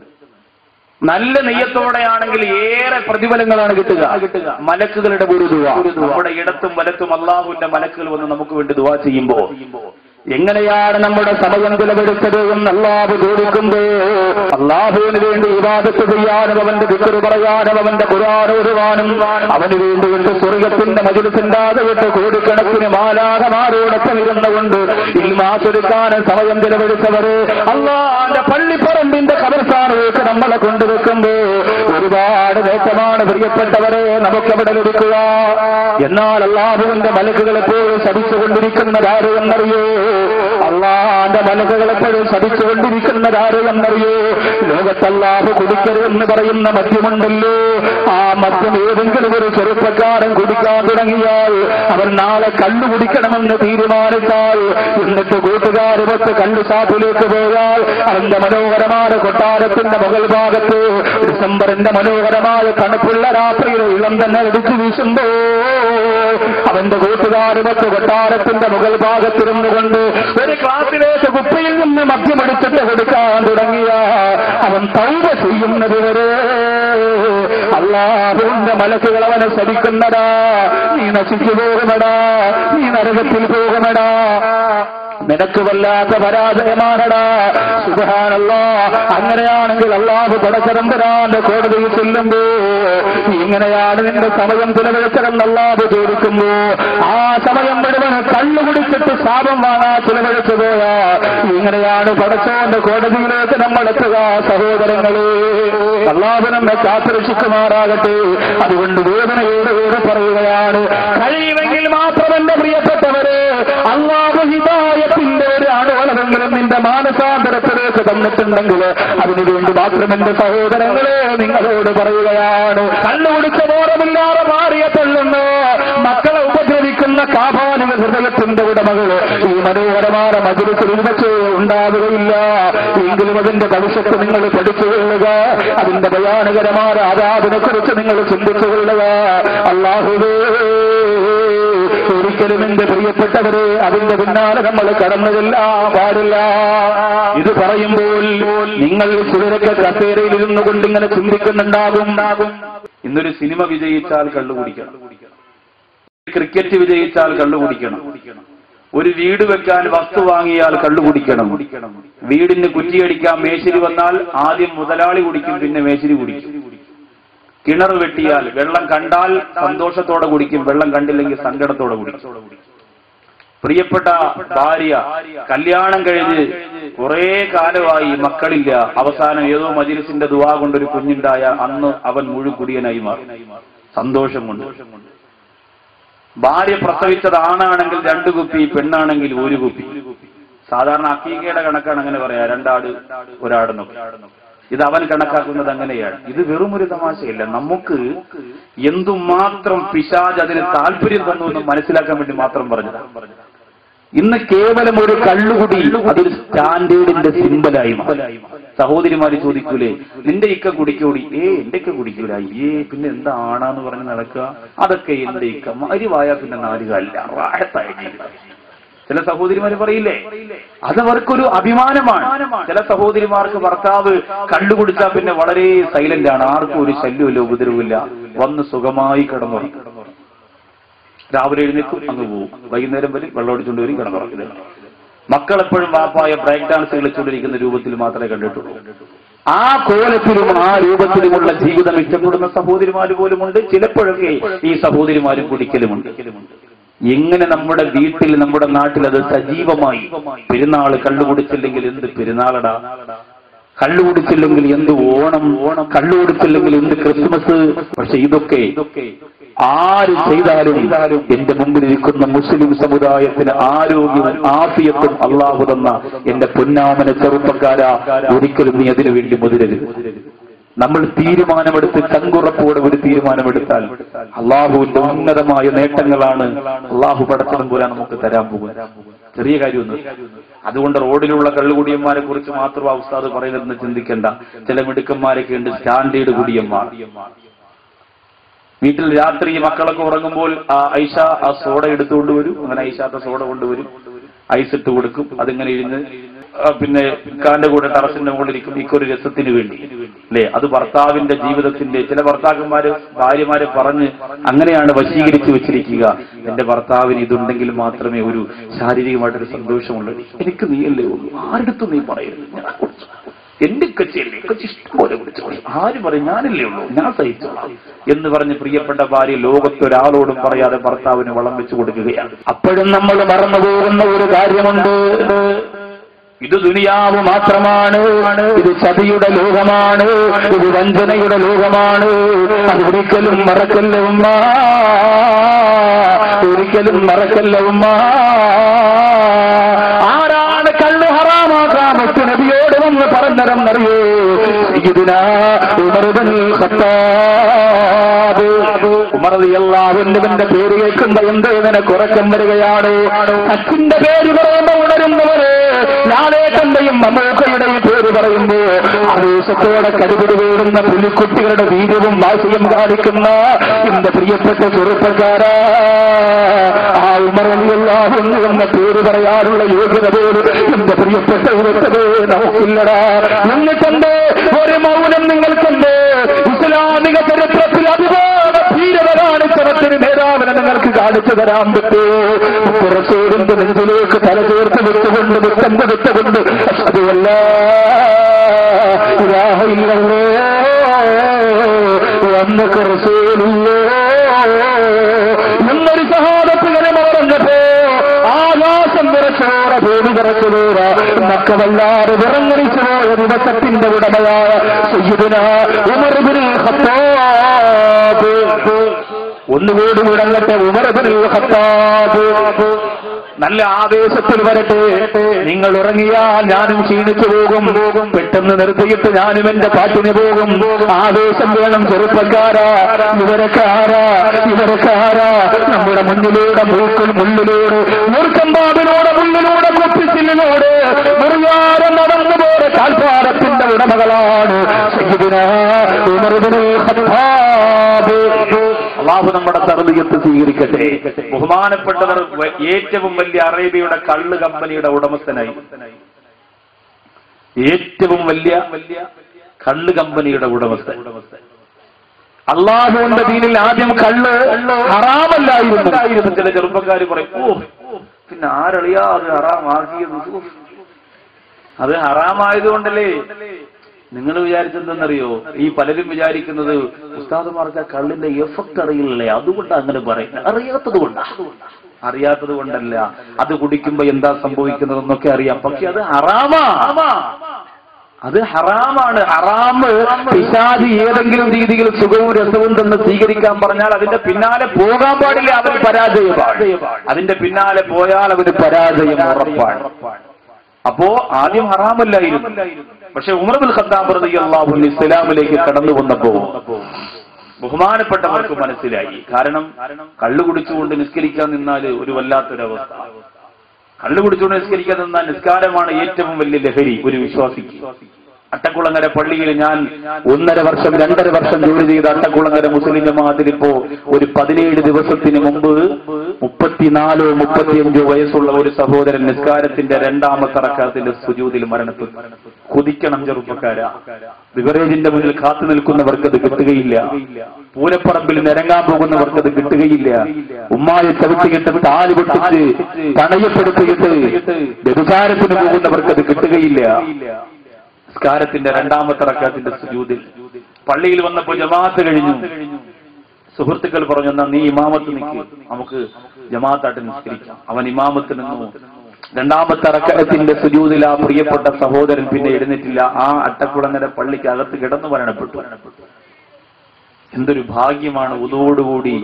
നല്ല നെയ്യത്തോടെയാണെങ്കിൽ ഏറെ പ്രതിഫലങ്ങളാണ് കിട്ടുക മലക്കുകളുടെ ഒരു ദുവ നമ്മുടെ ഇടത്തും വലത്തും അള്ളാഹുവിന്റെ മലക്കുകൾ വന്ന് നമുക്ക് വേണ്ടി ദുവാ ചെയ്യുമ്പോ എങ്ങനെയാണ് നമ്മുടെ സമയം ചിലവെടുത്തത് എന്ന് അള്ളാഹു ചോദിക്കുമ്പോ അള്ളാഹുവിന് വേണ്ടി വിവാദത്ത് ചെയ്യാനും അവന്റെ ദിക്കറ് പറയാനും അവന്റെ ഖുറാനോരുവാനും അവന് വേണ്ടി കൊണ്ട് സ്വർഗത്തിന്റെ മജിലിസിണ്ടാതെ വിട്ട് കോടിക്കണക്കിന് മാലാകമാരോടൊപ്പം ഇരുന്നുകൊണ്ട് ഇൽമാച്ചൊരുക്കാനും സമയം ചിലവെടുത്തവര് അള്ളാന്റെ പള്ളിപ്പറമ്പിന്റെ കബർസ്ഥാനത്തേക്ക് നമ്മളെ കൊണ്ടുവെക്കുമ്പോ ഒരുപാട് നേട്ടമാണ് പ്രിയപ്പെട്ടവരെ നമുക്കവിടെ ലഭിക്കുക എന്നാൽ അള്ളാഹുവിന്റെ മലക്കുകൾ എപ്പോഴും ശപിച്ചുകൊണ്ടിരിക്കുന്നതാര് എന്നറിയോ അള്ളാന്റെ മലക്കുകൾ എപ്പോഴും ശപിച്ചുകൊണ്ടിരിക്കുന്നതാര് എന്നറിയോ ലോകത്തല്ലാഹു കുടിക്കരുതെന്ന് പറയുന്ന മദ്യമുണ്ടല്ലോ ആ മദ്യം ഏതെങ്കിലും ഒരു ചെറുപ്പക്കാരൻ കുടിക്കാൻ തുടങ്ങിയാൽ അവൻ നാളെ കള്ളു കുടിക്കണമെന്ന് തീരുമാനിച്ചാൽ എന്നിട്ട് കൂട്ടുകാരുമൊത്ത് കള്ളു ഷാപ്പിലേക്ക് പോയാൽ അവന്റെ മനോഹരമായ കൊട്ടാരത്തിന്റെ മുകൾ ഭാഗത്ത് ഡിസംബറിന്റെ മനോഹരമായ തണുപ്പുള്ള രാത്രിയിൽ ഇളം തന്നെ അടിച്ചു വീശുമ്പോ അവന്റെ കൂട്ടുകാരുമൊത്ത് കൊട്ടാരത്തിന്റെ മുകൾ ഭാഗത്തിരുന്നു കൊണ്ട് ഒരു ക്ലാസ്സിലേക്ക് കുപ്പയിൽ നിന്ന് മദ്യമടിച്ചിട്ട് കൊടുക്കാൻ തുടങ്ങിയ അവൻ തൗപ ചെയ്യുന്നത് വരെ അള്ളാഹുവിന്റെ മലക്കുകൾ അവനെ ശരിക്കുന്നടാ നീ നശിച്ചു പോകുമടാ നീ നരകത്തിൽ പോകുമടാ നിനക്ക് വല്ലാത്ത പരാജയമാണടാ സുബാനല്ലോ അങ്ങനെയാണെങ്കിൽ അള്ളാഹു പടച്ചതമ്പരാന്റെ കോടതിയിൽ ചെല്ലുമ്പോ ഇങ്ങനെയാണ് നിന്റെ സമയം ചിലവഴിച്ചതെന്ന് അള്ളാഹു ചോദിക്കുമ്പോ ആ സമയം മുഴുവൻ കള്ളു കുടിച്ചിട്ട് ശാപം വാങ്ങാ ചിലവഴിച്ചു പോയാ ഇങ്ങനെയാണ് പടച്ചോന്റെ കോടതിയിലേക്ക് നമ്മൾ എത്തുക സഹോദരങ്ങളെ അള്ളാഹു നമ്മെ കാത്തുരക്ഷിക്കുമാറാകട്ടെ അതുകൊണ്ട് വേദനയോട് പറയുകയാണ് കഴിയുമെങ്കിൽ മാത്രം എന്റെ പ്രിയപ്പെട്ടവരെ അള്ളാഹു ഹിതായത്തിന്റെ ഒരു അണുവളവെങ്കിലും നിന്റെ മാനസാന്തരത്തിലേക്ക് തന്നിട്ടുണ്ടെങ്കിൽ അതിനുവേണ്ടി മാത്രം എന്റെ സഹോദരങ്ങളെ നിങ്ങളോട് പറയുകയാണ് കണ്ണുപിടിച്ച ബോധമില്ലാതെ മാറിയ തള്ളുന്നു മക്കളെ ഉപദ്രവിക്കുന്ന കാപാലിക ഹൃദയത്തിന്റെ ഉടമകള് ഈ മനോഹരമായ മധുരത്തിൽ വെച്ച് ഉണ്ടാവുകയില്ല എങ്കിലും അതിന്റെ ഭവിഷ്യത്ത് നിങ്ങൾ പഠിച്ചു കൊള്ളുക അതിന്റെ ഭയാനകരമായ ആരാധനെ കുറിച്ച് നിങ്ങൾ ചിന്തിച്ചു കൊള്ളുക അള്ളാഹുവേ ഒരിക്കലും എന്റെ പ്രിയപ്പെട്ടവരെ അതിന്റെ പിന്നാലെ നമ്മൾ കടന്നതല്ല പാടില്ല ഇത് പറയുമ്പോൾ നിങ്ങൾ ചിലരൊക്കെ കസേരയിൽ ഇരുന്നു കൊണ്ട് ഇങ്ങനെ ചിന്തിക്കുന്നുണ്ടാകും ഇന്നൊരു സിനിമ വിജയിച്ചാൽ കള്ളു കുടിക്കണം ക്രിക്കറ്റ് വിജയിച്ചാൽ കള്ളു കുടിക്കണം ഒരു വീട് വെക്കാൻ വസ്തു വാങ്ങിയാൽ കള്ളു കുടിക്കണം വീടിന് കുറ്റിയടിക്കാൻ മേശിരി വന്നാൽ ആദ്യം മുതലാളി കുടിക്കും പിന്നെ മേശിരി കുടിക്കും കിണർ വെട്ടിയാൽ വെള്ളം കണ്ടാൽ സന്തോഷത്തോടെ കുടിക്കും വെള്ളം കണ്ടില്ലെങ്കിൽ സങ്കടത്തോടെ കുടിക്കും പ്രിയപ്പെട്ട ഭാര്യ കല്യാണം കഴിഞ്ഞ് കുറെ കാലമായി മക്കളില്ല അവസാനം ഏതോ മജിലിസിന്റെ ദുവാ കൊണ്ടൊരു കുഞ്ഞുണ്ടായ അന്ന് അവൻ മുഴുകുടിയനായി മാറി സന്തോഷം കൊണ്ട് ഭാര്യ പ്രസവിച്ചത് ആണാണെങ്കിൽ രണ്ടു കുപ്പി പെണ്ണാണെങ്കിൽ ഒരു കുപ്പി സാധാരണ അക്കീകയുടെ കണക്കാണ് അങ്ങനെ പറയാ രണ്ടാട് ഒരാടെന്നൊക്കെ ഇത് അവൻ കണക്കാക്കുന്നത് അങ്ങനെയാണ് ഇത് വെറും ഒരു തമാശയല്ല നമുക്ക് എന്തുമാത്രം പിശാജ് അതിന് താല്പര്യം തന്നു എന്ന് മനസ്സിലാക്കാൻ വേണ്ടി മാത്രം പറഞ്ഞതാണ് ഇന്ന് കേവലം ഒരു കള്ളുകുടി അതൊരു സ്റ്റാൻഡേർഡിന്റെ സിമ്പലായി മാറി. സഹോദരിമാര് ചോദിക്കൂലേ നിന്റെ ഇക്ക കുടിക്കൂടി ഏ എന്റെ ഇക്ക കുടിക്കൂല ഏ പിന്നെ എന്താ ആണാന്ന് പറഞ്ഞ് നടക്കുക അതൊക്കെ എന്റെ ഇക്ക മരിവായ പിന്നെ നാലുകാലില്ല റാഹത്തായ ജീവിതം. ചില സഹോദരിമാര് പറയില്ലേ അതവർക്കൊരു അഭിമാനമാണ് ചില സഹോദരിമാർക്ക് ഭർത്താവ് കള്ളുകുടിച്ചാൽ പിന്നെ വളരെ സൈലന്റ് ആണ് ആർക്കും ഒരു ശല്യമില്ല ഉപദ്രവമില്ല വന്ന് സുഖമായി കിടന്നുറങ്ങും രാവിലെ എഴുന്നേക്കും അങ്ങ് പോവും വൈകുന്നേരം വരെ വെള്ളം അടിച്ചുകൊണ്ട് വരും കിടന്നുറങ്ങുന്നത് മക്കൾ എപ്പോഴും വാപ്പായ ബ്രേക്ക് ഡാൻസ് കളിച്ചുകൊണ്ടിരിക്കുന്ന രൂപത്തിൽ മാത്രമേ കണ്ടിട്ടുള്ളൂ ആ കോലത്തിലും ആ രൂപത്തിലുമുള്ള ജീവിതം ഇഷ്ടപ്പെടുന്ന സഹോദരിമാര് പോലുമുണ്ട് ചിലപ്പോഴൊക്കെ ഈ സഹോദരിമാരും കുടിക്കലുമുണ്ട് എങ്ങനെ നമ്മുടെ വീട്ടിൽ നമ്മുടെ നാട്ടിൽ അത് സജീവമായി പെരുന്നാള് കള്ളുകുടിച്ചില്ലെങ്കിൽ എന്ത് പെരുന്നാളടാ കള്ളുകുടിച്ചില്ലെങ്കിൽ എന്ത് ഓണം ഓണം കള്ളുകുടിച്ചില്ലെങ്കിൽ എന്ത് ക്രിസ്മസ് പക്ഷെ ഇതൊക്കെ ആര് ചെയ്താലും എന്റെ മുമ്പിൽ ഇരിക്കുന്ന മുസ്ലിം സമുദായത്തിന് ആരോഗ്യവും ആഫിയത്തും അള്ളാഹു തന്ന എന്റെ പൊന്നാമന ചെറുപ്പക്കാരാ ഒരിക്കലും നീ അതിനു വേണ്ടി മുതിരരുത് നമ്മൾ തീരുമാനമെടുത്ത് ചങ്കുറപ്പോടെ ഒരു തീരുമാനമെടുത്താൽ അള്ളാഹുവിന്റെ ഉന്നതമായ നേട്ടങ്ങളാണ് അള്ളാഹു പടച്ചതും പോലെ നമുക്ക് തരാൻ പോകുന്നത് ചെറിയ കാര്യമൊന്നും അതുകൊണ്ട് റോഡിലുള്ള കള്ളുകുടിയന്മാരെ കുറിച്ച് മാത്രം ആ ഉസ്താദ് പറയുന്നതെന്ന് ചിന്തിക്കണ്ട ചില മിടുക്കന്മാരൊക്കെ ഉണ്ട് സ്റ്റാൻഡേർഡ് കുടിയന്മാർ വീട്ടിൽ രാത്രി മക്കളൊക്കെ ഉറങ്ങുമ്പോൾ ആ ഐഷ ആ സോഡ എടുത്തുകൊണ്ട് വരും അങ്ങനെ ഐഷാത്ത സോഡ കൊണ്ടുവരും ഐസ് ഇട്ട് കൊടുക്കും അതിങ്ങനെ ഇരുന്ന് ആ, പിന്നെ കാന്റെ കൂടെ ടെറസിന്റെ മുകളിലിരിക്കും ഇക്കൊരു രസത്തിന് വേണ്ടി അല്ലേ അത് ഭർത്താവിന്റെ ജീവിതത്തിന്റെ ചില ഭർത്താക്കന്മാര് ഭാര്യമാരെ പറഞ്ഞ് അങ്ങനെയാണ് വശീകരിച്ച് വെച്ചിരിക്കുക എന്റെ ഭർത്താവിന് ഇതുണ്ടെങ്കിൽ മാത്രമേ ഒരു ശാരീരികമായിട്ടൊരു സന്തോഷമുള്ളൂ എനിക്ക് നീയല്ലേ ഉള്ളൂ ആരെടുത്തും നീ പറയരുത് ഞാൻ കുടിച്ചു എന്റെ കച്ചയല്ലേ കച്ചി ഇഷ്ടംപോലെ കുടിച്ചോളൂ ആര് പറയും ഞാനല്ലേ ഉള്ളൂ ഞാൻ സഹിച്ചോളാം എന്ന് പറഞ്ഞ് പ്രിയപ്പെട്ട ഭാര്യ ലോകത്തൊരാളോടും പറയാതെ ഭർത്താവിന് വളം വെച്ചു കൊടുക്കുകയാണ് അപ്പോഴും നമ്മൾ മറന്നു പോകുന്ന ഒരു കാര്യമുണ്ട് ഇത് ദുനിയാവ് മാത്രമാണ് ഇത് ചതിയുടെ ലോകമാണ് ഇത് വഞ്ചനയുടെ ലോകമാണ് അത് ഒരിക്കലും മറക്കല്ല ഉമ്മ ഒരിക്കലും മറക്കല്ല ഉമ്മ ആരാണ് കള്ളു ഹറാമാക്കാൻ മുത്ത് നബിയോട് വന്ന് പറഞ്ഞതെന്നറിയോ ഇതിനാ ഉമർബൻ ഖത്താബ് ഉമറിയല്ലാവുന്നവന്റെ പേര് കേൾക്കുമ്പോ എന്ത് നിനക്ക് ഉറക്കം വരികയാണ് അച്ഛന്റെ പേര് പറയുമ്പോ ഉണരുന്നവര് ലാലേട്ടന്റെയും മമ്മൂക്കയുടെയും പേര് പറയുമ്പോ ആവേശത്തോടെ കരുപിടി വീടുന്ന പുലിക്കുട്ടികളുടെ വീര്യവും വാശിയും കാണിക്കുന്ന എന്റെ പ്രിയപ്പെട്ട ചെറുപ്പക്കാരാ ആ ഉമറിയല്ലാവുന്നു എന്ന പേര് പറയാനുള്ള യോഗ്യത പോലും എന്റെ പ്രിയപ്പെട്ട ഇവത്തത് നമുക്കില്ലടാ നിങ്ങൾക്കുണ്ട് ഒരു മൗനം നിങ്ങൾക്കുണ്ട് ഇസ്ലാമിക ചരിത്രത്തിൽ അതുപോലെ ധീരത കാണിച്ചവത്തിന് നേതാവിനെ നിങ്ങൾക്ക് കാണിച്ചു തരാൻ പറ്റൂ പുറച്ചോടിന്റെ നെഞ്ചിലേക്ക് തല ചേർത്ത് വിട്ടുകൊണ്ട് വിട്ടം വിട്ടുകൊണ്ട് അതുമല്ല ഇല്ലാഹയില്ലല്ലോ വന്ന് കുറച്ചേലില്ലോ എന്നൊരു സഹാബത്ത് കരമ പറഞ്ഞപ്പോ ആകാശം വിറച്ചോറ ഭൂമി വിറച്ചതോറ നക്കവല്ലാതെ വിറങ്ങലിച്ചു പോയ ദിവസത്തിന്റെ ഉടമയായ സയ്യിദിന ഉമർ ബിൻ ഖത്താബ് ഒന്നുകൂടി വിടങ്ങട്ടെ ഉമർ ബിൻ ഖത്താബ് നല്ല ആവേശത്തിൽ വരട്ടെ നിങ്ങൾ ഉറങ്ങിയാൽ ഞാനും ക്ഷീണിച്ചു പോകും പോകും പെട്ടെന്ന് നിർത്തിയിട്ട് ഞാനും എന്റെ പാട്ടിന് പോകും ആവേശം വേണം ചെറുപ്പക്കാരാ ഇവരക്കാരാ ഇവരക്കാരാ നമ്മുടെ മുന്നിലൂടെ മൂക്കിൽ മുള്ളിലൂടെ മൂർക്കമ്പാവിലൂടെ മുള്ളിലൂടെ കുപ്പിച്ചില്ലിലൂടെ മുറിയാതെ നടന്നു പോയ കാൽപ്പാടത്തിന്റെ ഉടമകളാണ് സയ്യിദിനാ ഉമർ ഇബ്നുൽ ഖത്താബ് അള്ളാഹു നമ്മുടെ തർബീയത്ത് സ്വീകരിക്കട്ടെ ബഹുമാനപ്പെട്ടവർ വ- ഏറ്റവും വലിയ അറേബ്യയുടെ കള്ള് കമ്പനിയുടെ ഉടമസ്ഥനായി ഏറ്റവും വലിയ വലിയ കള്ള് കമ്പനിയുടെ ഉടമസ്ഥൻ അള്ളാഹുവിന്റെ ദീനിൽ ആദ്യം കള്ള് ഹറാമല്ലായിരുന്നു ചില ചെറുപ്പക്കാർ പറയും ഓ പിന്നെ ആരളിയാ അത് ഹറാമാക്കിയത് ഓ. അത് ഹറാമായതുകൊണ്ടല്ലേ നിങ്ങൾ വിചാരിച്ചെന്തെന്നറിയോ ഈ പലരും വിചാരിക്കുന്നത് ഉസ്താദുമാർക്ക് ആ കള്ളിന്റെ എഫക്ട് അറിയില്ലേ അതുകൊണ്ട് അങ്ങനെ പറയുന്നത് അറിയാത്തത് കൊണ്ടാ അറിയാത്തത് കൊണ്ടല്ല അത് കുടിക്കുമ്പോ എന്താ സംഭവിക്കുന്നതെന്നൊക്കെ അറിയാം പക്ഷെ അത് ഹറാമാ അത് ഹറാമാണ് ഹറാമ് പിശാദി ഏതെങ്കിലും രീതിയിൽ സുഖവും രസവും തന്നെ സ്വീകരിക്കാൻ പറഞ്ഞാൽ അതിന്റെ പിന്നാലെ പോകാൻ പാടില്ല അവൻ പരാജയമാണ് അതിന്റെ പിന്നാലെ പോയാൽ അവന് പരാജയം ഉറപ്പാണ് അപ്പോ ആദ്യം ഹറാമല്ലായിരുന്നു പക്ഷെ ഉമർ ബിൻ ഖത്താബ് റളിയല്ലാഹു അൻഹു ഇസ്ലാമിലേക്ക് കടന്നു വന്നപ്പോ ബഹുമാനപ്പെട്ടവർക്ക് മനസ്സിലായി കാരണം കള്ളു കുടിച്ചുകൊണ്ട് നിസ്കരിക്കാൻ നിന്നാൽ ഒരു വല്ലാത്തൊരവസ്ഥ കള്ളു കുടിച്ചുകൊണ്ട് നിസ്കരിക്കാൻ നിന്നാൽ നിസ്കാരമാണ് ഏറ്റവും വലിയ ലഹരി ഒരു വിശ്വാസിക്ക് അട്ടക്കുളങ്ങര പള്ളിയിൽ ഞാൻ ഒന്നര വർഷം രണ്ടര വർഷം ജോലി ചെയ്ത അട്ടക്കുളങ്ങര മുസ്ലിം ജമാഅത്തിൽ ഇപ്പോ ഒരു പതിനേഴ് ദിവസത്തിന് മുമ്പ് മുപ്പത്തിനാലോ മുപ്പത്തിയഞ്ചോ വയസ്സുള്ള ഒരു സഹോദരൻ നിസ്കാരത്തിന്റെ രണ്ടാമത്തെ റക്കാത്തിന്റെ സുജൂതിൽ മരണപ്പെട്ടു കുതിക്കണം ചെറുപ്പക്കാരാ ബിവറേജിന്റെ മുന്നിൽ കാത്തു നിൽക്കുന്നവർക്ക് അത് കിട്ടുകയില്ല പൂരപ്പറമ്പിൽ നിരങ്ങാൻ പോകുന്നവർക്ക് അത് കിട്ടുകയില്ല ഉമ്മായ ചവിട്ടിയിട്ട് താലി പൊട്ടിച്ച് പണയപ്പെടുത്തിയിട്ട് വ്യഭിചാരത്തിന് പോകുന്നവർക്ക് അത് കിട്ടുകയില്ല നിസ്കാരത്തിന്റെ രണ്ടാമത്തെ റക്കാത്തിന്റെ സുജൂതിൽ പള്ളിയിൽ വന്നപ്പോ ജമാഅത്ത് കഴിഞ്ഞു സുഹൃത്തുക്കൾ പറഞ്ഞു എന്നാ നീ ഇമാമത്ത് നിൽക്ക് നമുക്ക് ജമാഅത്തായിട്ട് നിസ്കരിക്കാം അവൻ ഇമാമത്ത് നിന്നു രണ്ടാമത്തെ റക്കത്തിന്റെ സുജൂതിൽ ആ പ്രിയപ്പെട്ട സഹോദരൻ പിന്നെ എഴുന്നേറ്റില്ല ആ അട്ടക്കുളങ്ങര പള്ളിക്ക് അകത്ത് കിടന്നു മരണപ്പെട്ടു എന്തൊരു ഭാഗ്യമാണ് ഉതോടുകൂടി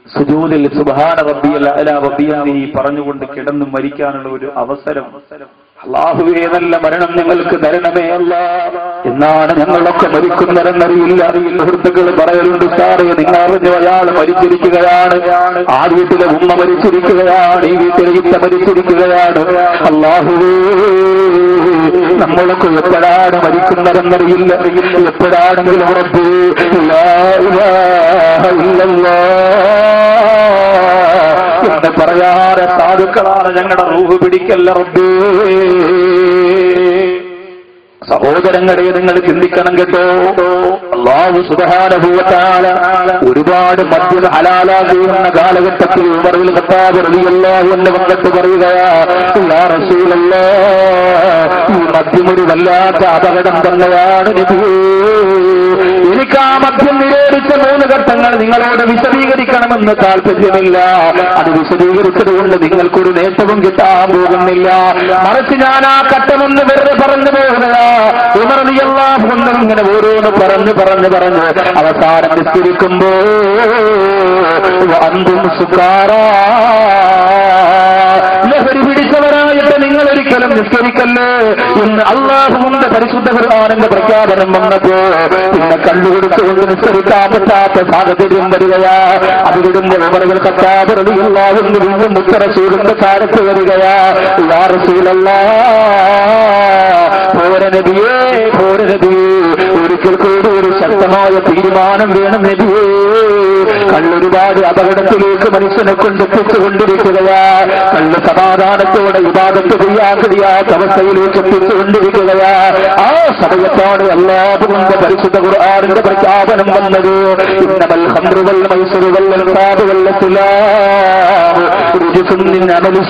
സുജൂദിൽ സുബാന റബ്ബിയൽ അല റബ്ബിയ നീ പറഞ്ഞുകൊണ്ട് കിടന്നു മരിക്കാനുള്ള ഒരു അവസരം അള്ളാഹുവേ നല്ല മരണം ഞങ്ങൾക്ക് തരണമേ അല്ല എന്നാണ് ഞങ്ങളൊക്കെ മരിക്കുന്നതെന്നറിയില്ല സുഹൃത്തുക്കൾ പറയലുണ്ട് സാറേ നിങ്ങൾ അറിഞ്ഞു അയാൾ മരിച്ചിരിക്കുകയാണ് ആ വീട്ടിലെ ഉമ്മ മരിച്ചിരിക്കുകയാണ് ഈ വീട്ടിലെ ഇത്ത മരിച്ചിരിക്കുകയാണ് അള്ളാഹുവേ നമ്മളൊക്കെ എപ്പോഴാണ് മരിക്കുന്നതെന്നറിയില്ല എപ്പോഴാണെങ്കിലും ഉറപ്പ് ലാ ഇലാഹ ഇല്ലല്ലാഹ് എന്ന് പറയാതെ സാധുക്കളാണ് ഞങ്ങളുടെ റൂഹ് പിടിക്കല്ല റബ്ബേ സഹോദരങ്ങളെ നിങ്ങൾ ചിന്തിക്കണം കേട്ടോ അള്ളാഹു സുബഹാനുഭവത്താല ഒരുപാട് മദ്യം ഹലാലാകുന്ന കാലഘട്ടത്തിൽ ഉമറിൽ ഖത്താബ് റളിയല്ലാഹു എന്ന് വന്നിട്ട് പറയുകയാ യാ റസൂലല്ലാ ഈ മദ്യം ഒരു വല്ലാത്ത അപകടം തന്നെയാണ് നബിയേ എനിക്ക് ആ മദ്യം നിരോധിച്ച മൂന്ന് ഘട്ടങ്ങൾ നിങ്ങളോട് വിശദീകരിക്കണമെന്ന് താല്പര്യമില്ല അത് വിശദീകരിച്ചത് കൊണ്ട് നിങ്ങൾക്കൊരു നേട്ടവും കിട്ടാൻ പോകുന്നില്ല മറിച്ച് ഞാൻ ആ ഘട്ടമൊന്ന് വെറുതെ പറഞ്ഞു പോകുന്നതാ ഉമർന്നിയെല്ലാം കൊണ്ടും ഇങ്ങനെ ഓരോന്ന് പറഞ്ഞു പറഞ്ഞു പറഞ്ഞു അവസാനം നിസ്കരിക്കുമ്പോ അന്തും സുഖാറാ ലഹരി പിടിച്ചവരായിട്ട് നിങ്ങൾ ഒരിക്കലും നിസ്കരിക്കല്ലേ ഇന്ന് അള്ളാഹുവിന്റെ പരിശുദ്ധ ഖുർആാനിന്റെ പ്രഖ്യാപനം വന്നപ്പോ പിന്നെ കണ്ണുകൊടുത്തുകൊണ്ട് നിസ്കരിക്കാൻ പറ്റാത്ത സാഹചര്യം വരികയാ അത് വിടുമ്പോ ഉമറുകൾ കത്താപറിയാവുന്ന വീണ്ടും മുത്തറസൂലിന്റെ ചാരത്ത് വരികയാ യാ റസൂലല്ലാ പോര നബിയേ പോര നബിയേ ഒരിക്കൽ കൂടി ഒരു ശക്തമായ തീരുമാനം വേണം നബിയേ കള്ളൊരുപാട് അപകടത്തിലേക്ക് മനുഷ്യനെ കൊണ്ടെത്തിച്ചുകൊണ്ടിരിക്കുകയാ കള്ള് സമാധാനത്തോടെ വിവാദത്ത് ചെയ്യാൻ കഴിയാത്ത അവസ്ഥയിലേക്ക് എത്തിച്ചുകൊണ്ടിരിക്കുകയാ ആ സമയത്താണ് അല്ലാതുകൊണ്ട് പരിശുദ്ധ ഖുർആാനിന്റെ പ്രഖ്യാപനം വന്നത് ഇന്നമൽ ഹംറുവൽ മൈസൂറുവൽ കാതുവൽ രുചിസും നിന്നമലി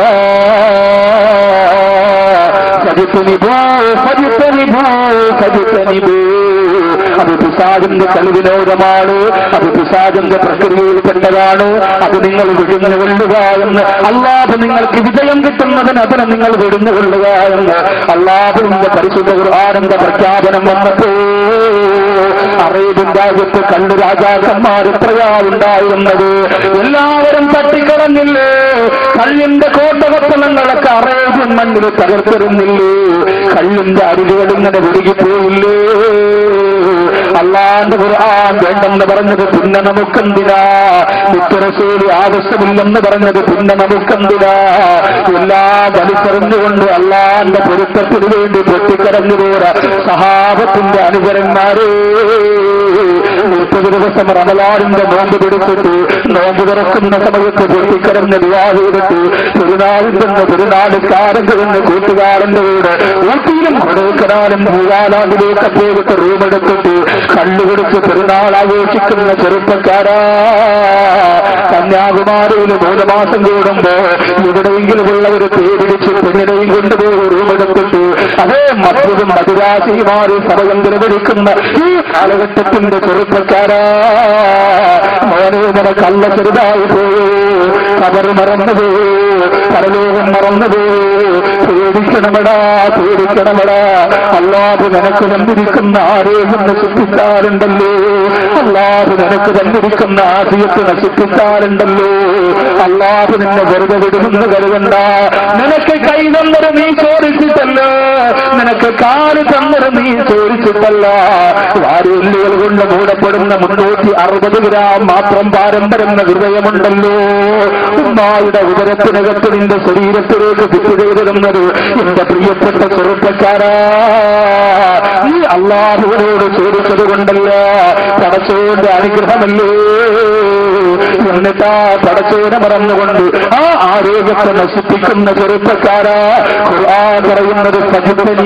അത് പിശാചിന്റെ കളിവിനോദമാണ് അത് പിശാചിന്റെ പ്രക്രിയയിൽപ്പെട്ടതാണ് അത് നിങ്ങൾ വിടുന്നു കൊള്ളുക എന്ന് അള്ളാഹ് നിങ്ങൾക്ക് വിജയം കിട്ടുന്നതിന് അതിനെ നിങ്ങൾ വിടുന്നു കൊള്ളുക എന്ന് അള്ളാഹുവിന്റെ പരിശുദ്ധ ഖുർആാനിന്റെ പ്രഖ്യാപനം വന്നപ്പോ അറേബ്യൻ രാജ്യത്ത് കണ്ടു രാജാക്കന്മാർ എത്രയാ ഉണ്ടായിരുന്നത് എല്ലാവരും തട്ടിക്കളഞ്ഞില്ലേ കല്ലിന്റെ കോട്ടകത്തലങ്ങളൊക്കെ അറേബ്യൻ മണ്ണിൽ തകർത്തിരുന്നില്ലേ കല്ലിന്റെ അരികുകൾ ഇങ്ങനെ ഒഴുകിപ്പോയില്ലേ അള്ളാന്റെ ഖുർആൻ വേണ്ടെന്ന് പറഞ്ഞത് പിന്നെ നമുക്കെന്തിനാ മുത്തറസൂലി ആവശ്യമില്ലെന്ന് പറഞ്ഞത് പിന്നെ നമുക്കെന്തിനാ എല്ലാം വലിച്ചെറിഞ്ഞുകൊണ്ട് അള്ളാന്റെ പൊരുത്തത്തിന് വേണ്ടി പൊട്ടിക്കരഞ്ഞു പോര സഹാബത്തിന്റെ അനുചരന്മാരെ മുപ്പത് ദിവസം റമലാറിന്റെ നോമ്പ് പിടിച്ചിട്ട് നോമ്പ് തുറക്കുന്ന സമയത്ത് പൊട്ടിക്കരഞ്ഞ് വിവാഹിച്ചിട്ട് പെരുന്നാളിന്റെ പെരുന്നാളുകാരൻ കഴിഞ്ഞ് കൂട്ടുകാരന്റെ കൂടെ ഊട്ടിയിലും കൊടൈക്കനാലും ഭൂകാലാണ്ടിലേക്ക് പോയിട്ട് റൂമെടുത്തിട്ട് കണ്ണുപിടിച്ച് പെരുന്നാൾ ആഘോഷിക്കുന്ന ചെറുപ്പക്കാരാ കന്യാകുമാരിയിൽ മൂന്ന് മാസം കൂടുമ്പോ എവിടെയെങ്കിലും ഉള്ള ഒരു പേരിടിച്ച് പെണ്ണിനെയും കൊണ്ടുപോയി റൂമെടുത്തിട്ട് അതേ മദ്യവും മധുരാശിയുമാറി സമയം വിളിക്കുന്ന ഈ കാലഘട്ടത്തിന്റെ ചെറുപ്പക്കാരാ മോനെ നിനക്കല്ല ചെറുതായി പോയോ കബർ മറന്നതോ പരലോകം മറന്നതോ പേടിക്കണമടാ പേടിക്കണമടാ അല്ലാതെ നിനക്ക് തന്നിരിക്കുന്ന ആരോഗ്യം നശിപ്പിക്കാറുണ്ടല്ലോ അല്ലാതെ നിനക്ക് തന്നിരിക്കുന്ന ആശയത്ത് നശിപ്പിക്കാറുണ്ടല്ലോ അല്ലാതെ നിന്നെ വെറുതെ വിടുമെന്ന് കരുതണ്ട നിനക്ക് കൈ തന്നൊരു നീ ചോദിച്ചിട്ടല്ലോ നിനക്ക് കാല് തന്നൊരു നീ ചോദിച്ചിട്ടല്ല വാരിയല്ലുകൾ കൊണ്ട് മൂടപ്പെടുന്ന മുന്നൂറ്റി അറുപത് ഗ്രാം മാത്രം പാരമ്പര്യ ഹൃദയമുണ്ടല്ലോ ഉമ്മായുടെ ഉദരത്തിനകത്ത് നിന്റെ ശരീരത്തിലേക്ക് ഫിറ്റ് ചെയ്തിരുന്നത് എന്റെ പ്രിയപ്പെട്ട ചെറുപ്പക്കാരാ നീ അള്ളാഹുവിനോട് ചോദിച്ചത് കൊണ്ടല്ല പടച്ചോന്റെ അനുഗ്രഹമല്ലേ എന്നിട്ടാ പടച്ചോനെ മറന്നുകൊണ്ട് ആ ആരോഗ്യത്തെ നശിപ്പിക്കുന്ന ചെറുപ്പക്കാരാ ഖുർആൻ പറയുന്നത് സജിത്തനി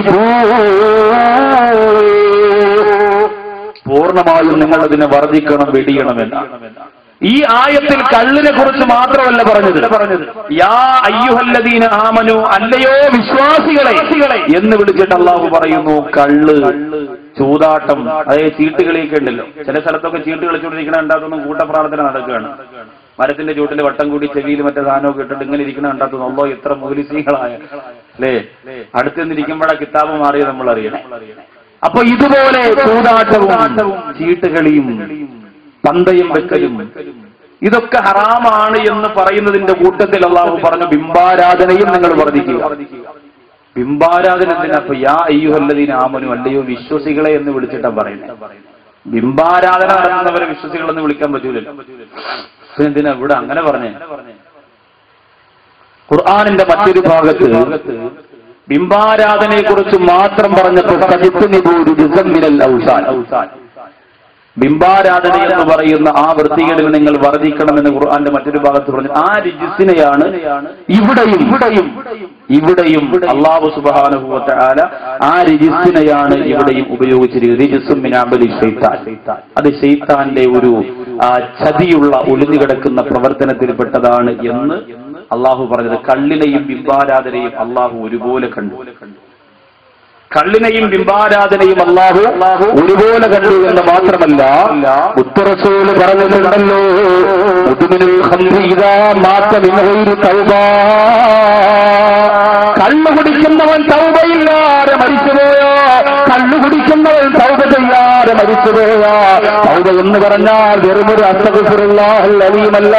പൂർണ്ണമായും നിങ്ങൾ അതിനെ വർദ്ധിക്കണം വെടിയണമെന്നാണ് ഈ ആയത്തിൽ കള്ളിനെ കുറിച്ച് മാത്രമല്ല പറഞ്ഞത് പറഞ്ഞത് യാ അയ്യുഹല്ലദീന ആമനു അല്ലയോ വിശ്വാസികളെ എന്ന് വിളിച്ചിട്ട് അള്ളാഹു പറയുന്നു കള്ള് ചൂതാട്ടം അതായത് ചീട്ടുകളിയൊക്കെ ഉണ്ടല്ലോ ചില സ്ഥലത്തൊക്കെ ചീട്ട് കളിച്ചുകൊണ്ടിരിക്കണ ഉണ്ടാക്കുന്ന കൂട്ടപ്രാർത്ഥന നടക്കുകയാണ് മരത്തിന്റെ ചൂട്ടിൽ വട്ടം കൂടി ചെവിയിൽ മറ്റേ സാധനമൊക്കെ ഇട്ടിട്ട് ഇങ്ങനെ ഇരിക്കണ ഉണ്ടാക്കുന്നു അല്ലോ എത്ര മൂലിസീകളായ അല്ലേ അടുത്ത് നിന്നിരിക്കുമ്പോഴാ കിതാബ് മാറിയത് നമ്മൾ അറിയണം അപ്പൊ ഇതുപോലെ ചൂതാട്ടവും ചീട്ടുകളിയും പന്തയും വെക്കലും ഇതൊക്കെ ഹറാമാണ് എന്ന് പറയുന്നതിന്റെ കൂട്ടത്തിൽ അള്ളാഹു പറഞ്ഞു ബിംബാരാധനയും നിങ്ങൾ വർദ്ധിക്കുക ബിംബാരാധന എന്തിനാ അപ്പൊ യാ അയ്യുഹല്ലദീന ആമനു അല്ലയോ വിശ്വസികളെ എന്ന് വിളിച്ചിട്ടാ പറയുന്നത് ബിംബാരാധന നടത്തുന്നവരെ വിശ്വസികളെന്ന് വിളിക്കാൻ പറ്റൂലല്ലോ പിന്നെ എന്തിനാ ഇവിടെ അങ്ങനെ പറഞ്ഞേ ഖുർആാനിന്റെ മറ്റൊരു ഭാഗത്ത് ബിംബാരാധനയെ കുറിച്ച് മാത്രം പറഞ്ഞപ്പോൾ സജിത്തുനിബൂരു ജിസമ്മിനൽ ഔസാൻ ബിംബാരാധന എന്ന് പറയുന്ന ആ വൃത്തികളിൽ നിങ്ങൾ വർദ്ധിക്കണമെന്ന് ഖുർആന്റെ മറ്റൊരു ഭാഗത്ത് പറഞ്ഞു ആ രിജിസിനെയാണ് ഇവിടെയും ഇവിടെയും ഇവിടെയും അള്ളാഹു സുബാനുഭവത്തെ ആല ആ രിജിസിനെയാണ് ഇവിടെയും ഉപയോഗിച്ചിരിക്കുന്നത് റിജിസും മിനാബലി ഷെയ്ത്താൻ അത് ഷെയ്ത്താന്റെ ഒരു ആ, ചതിയുള്ള ഒളിഞ്ഞു കിടക്കുന്ന പ്രവർത്തനത്തിൽപ്പെട്ടതാണ് എന്ന് അള്ളാഹു പറഞ്ഞത് കള്ളിനെയും ബിംബാരാധനയും അള്ളാഹു ഒരുപോലെ കണ്ടു കള്ളിനെയും ബിംബാരാധനയും അള്ളാഹു ഒരുപോലെ കണ്ടു എന്ന് മാത്രമല്ല ഉത്തറസൂല് പറഞ്ഞിട്ടുണ്ടല്ലോ മുതുമിനുൽ ഖംറി ഇദാ മാത മിൻ ഗൈരി തൗബ കള്ളു കുടിക്കുന്നവൻ തൗബയില്ലാതെ മരിച്ചുപോയോ കള്ളു കുടിക്കുന്നവൻ തൗബ ചെയ്യാതെ മരിച്ചുപോയോ തൗബ എന്ന് പറഞ്ഞാൽ വെറുമൊരു അസ്തകുഫുറുല്ലാഹൽ അലീമല്ല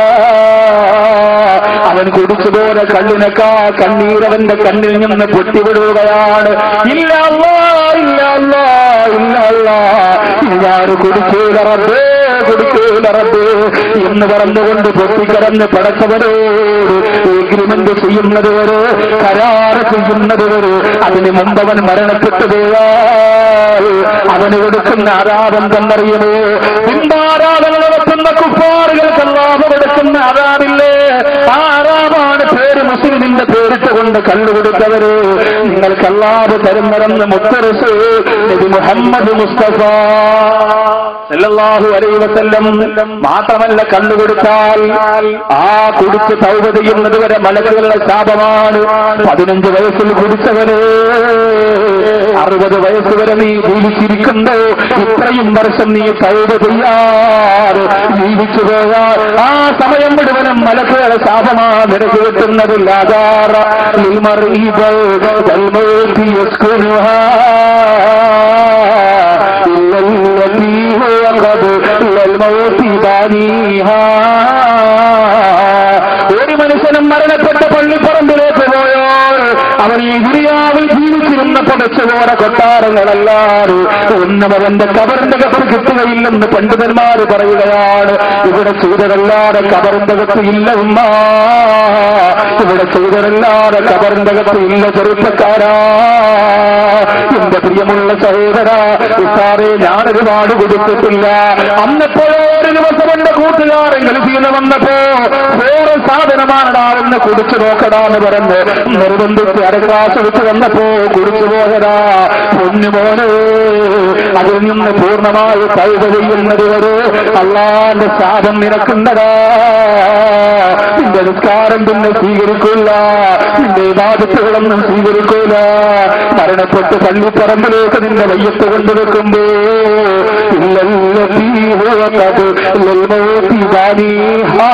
അവൻ കുടിച്ചുപോലെ കള്ളിനക്കാ കണ്ണീരവന്റെ കണ്ണിൽ നിന്ന് പൊട്ടിവിടുകയാണ് ഇല്ല അല്ലാ, ഇല്ല അല്ലാ, ഇല്ല അല്ലാ. ഞാൻ കുടിക്കൂല റബ്ബേ കുടിക്കൂല റബ്ബേ എന്ന് പറഞ്ഞുകൊണ്ട് പൊട്ടിക്കടന്ന് പടച്ചവരോട് എഗ്രിമെന്റ് ചെയ്യുന്നത് വരെ കരാറ് ചെയ്യുന്നത് വരെ അതിന് മുമ്പ് അവൻ മരണപ്പെട്ടു പോയാൽ അവന് കൊടുക്കുന്ന ആരാധം തന്നറിയുമോ ബിംബാരാധന നടത്തുന്ന കുപ്പാറുകൾക്ക് അല്ലാതെ കൊടുക്കുന്ന ആരാധില്ലേ ആ ആരാമാണ് പേര് മുസ്ലിമിന്റെ പേരിട്ട് കൊണ്ട് കണ്ടുകൊടുത്തവര് നിങ്ങൾക്ക് അല്ലാതെ തരുന്നതെന്ന് മുത്തരസ് നബി മുഹമ്മദ് മുസ്തഫ സല്ലല്ലാഹു അലൈഹി വസല്ലം മാത്രമല്ല കണ്ടുകൊടുത്താൽ ആ കുടിച്ച് തൗബ ചെയ്യുന്നത് വരെ മലക്കുകളുടെ ശാപമാണ് പതിനഞ്ച് വയസ്സിൽ കുടിച്ചവര് അറുപത് വയസ്സ് വരെ നീ ജീവിച്ചിരിക്കുമ്പോ ഇത്രയും വർഷം നീ തൗബ ചെയ്യാതെ ജീവിച്ചു പോയാൽ ആ സമയം മുഴുവനും മലക്കുകളുടെ ശാപമാ നിനക്ക് കിട്ടുന്നതില്ലാതാറ إلا الذي هو قبل الموت بانيها ഒരു മനുഷ്യനും മരണപ്പെട്ട പള്ളിപ്പറമ്പിലേക്ക് പോയാൽ അവൻ ഈ ദുരിയാവിൽ ജീവിച്ചിരുന്ന പടച്ചുപോര കൊട്ടാരങ്ങളല്ലാതെ ഒന്നും അവന്റെ കബറിന്റെ കത്ത് കിട്ടുകയില്ലെന്ന് പണ്ഡിതന്മാർ പറയുകയാണ് ഇവിടെ ചെയ്തതല്ലാതെ കബറിന്റെ കത്ത് ഇല്ല ഉമ്മ ഇവിടെ ചെയ്തതല്ലാതെ കബറിന്റെ കത്ത് ഇല്ല ചെറുപ്പക്കാരാ എന്റെ പ്രിയമുള്ള സഹോദര സാറേ ഞാൻ ഒരുപാട് കൊടുത്തിട്ടില്ല അന്നെപ്പോഴോ ഒരു ദിവസം എന്റെ കൂട്ടുകാരൻ ഗൾഫിൽ നിന്ന് വന്നപ്പോ വേറെ സാധനമാണടാ എന്ന് കുടിച്ചു നോക്കടാന്ന് പറഞ്ഞ് നിർബന്ധിച്ച് അരക്ലാസ് വിട്ട് വന്നപ്പോ കുടിച്ചു പോകടാ പൊന്നുമോനെ അതിൽ നിന്ന് പൂർണ്ണമായി തഴുത ചെയ്യുന്നത് വരെ അള്ളാന്റെ ശാപം നിനക്കുന്നതാ നിന്റെ നിസ്കാരം പിന്നെ സ്വീകരിക്കൂല നിന്റെ ബാധിത്തുകളൊന്നും സ്വീകരിക്കൂല മരണപ്പെട്ട് പള്ളിപ്പറമ്പിലേക്ക് നിന്റെ വയ്യത്ത് കൊണ്ടുവെക്കുമ്പോ ഇല്ലല്ലീ ഹുവഖദ് ലൽമൗതി ബാനിഹാ.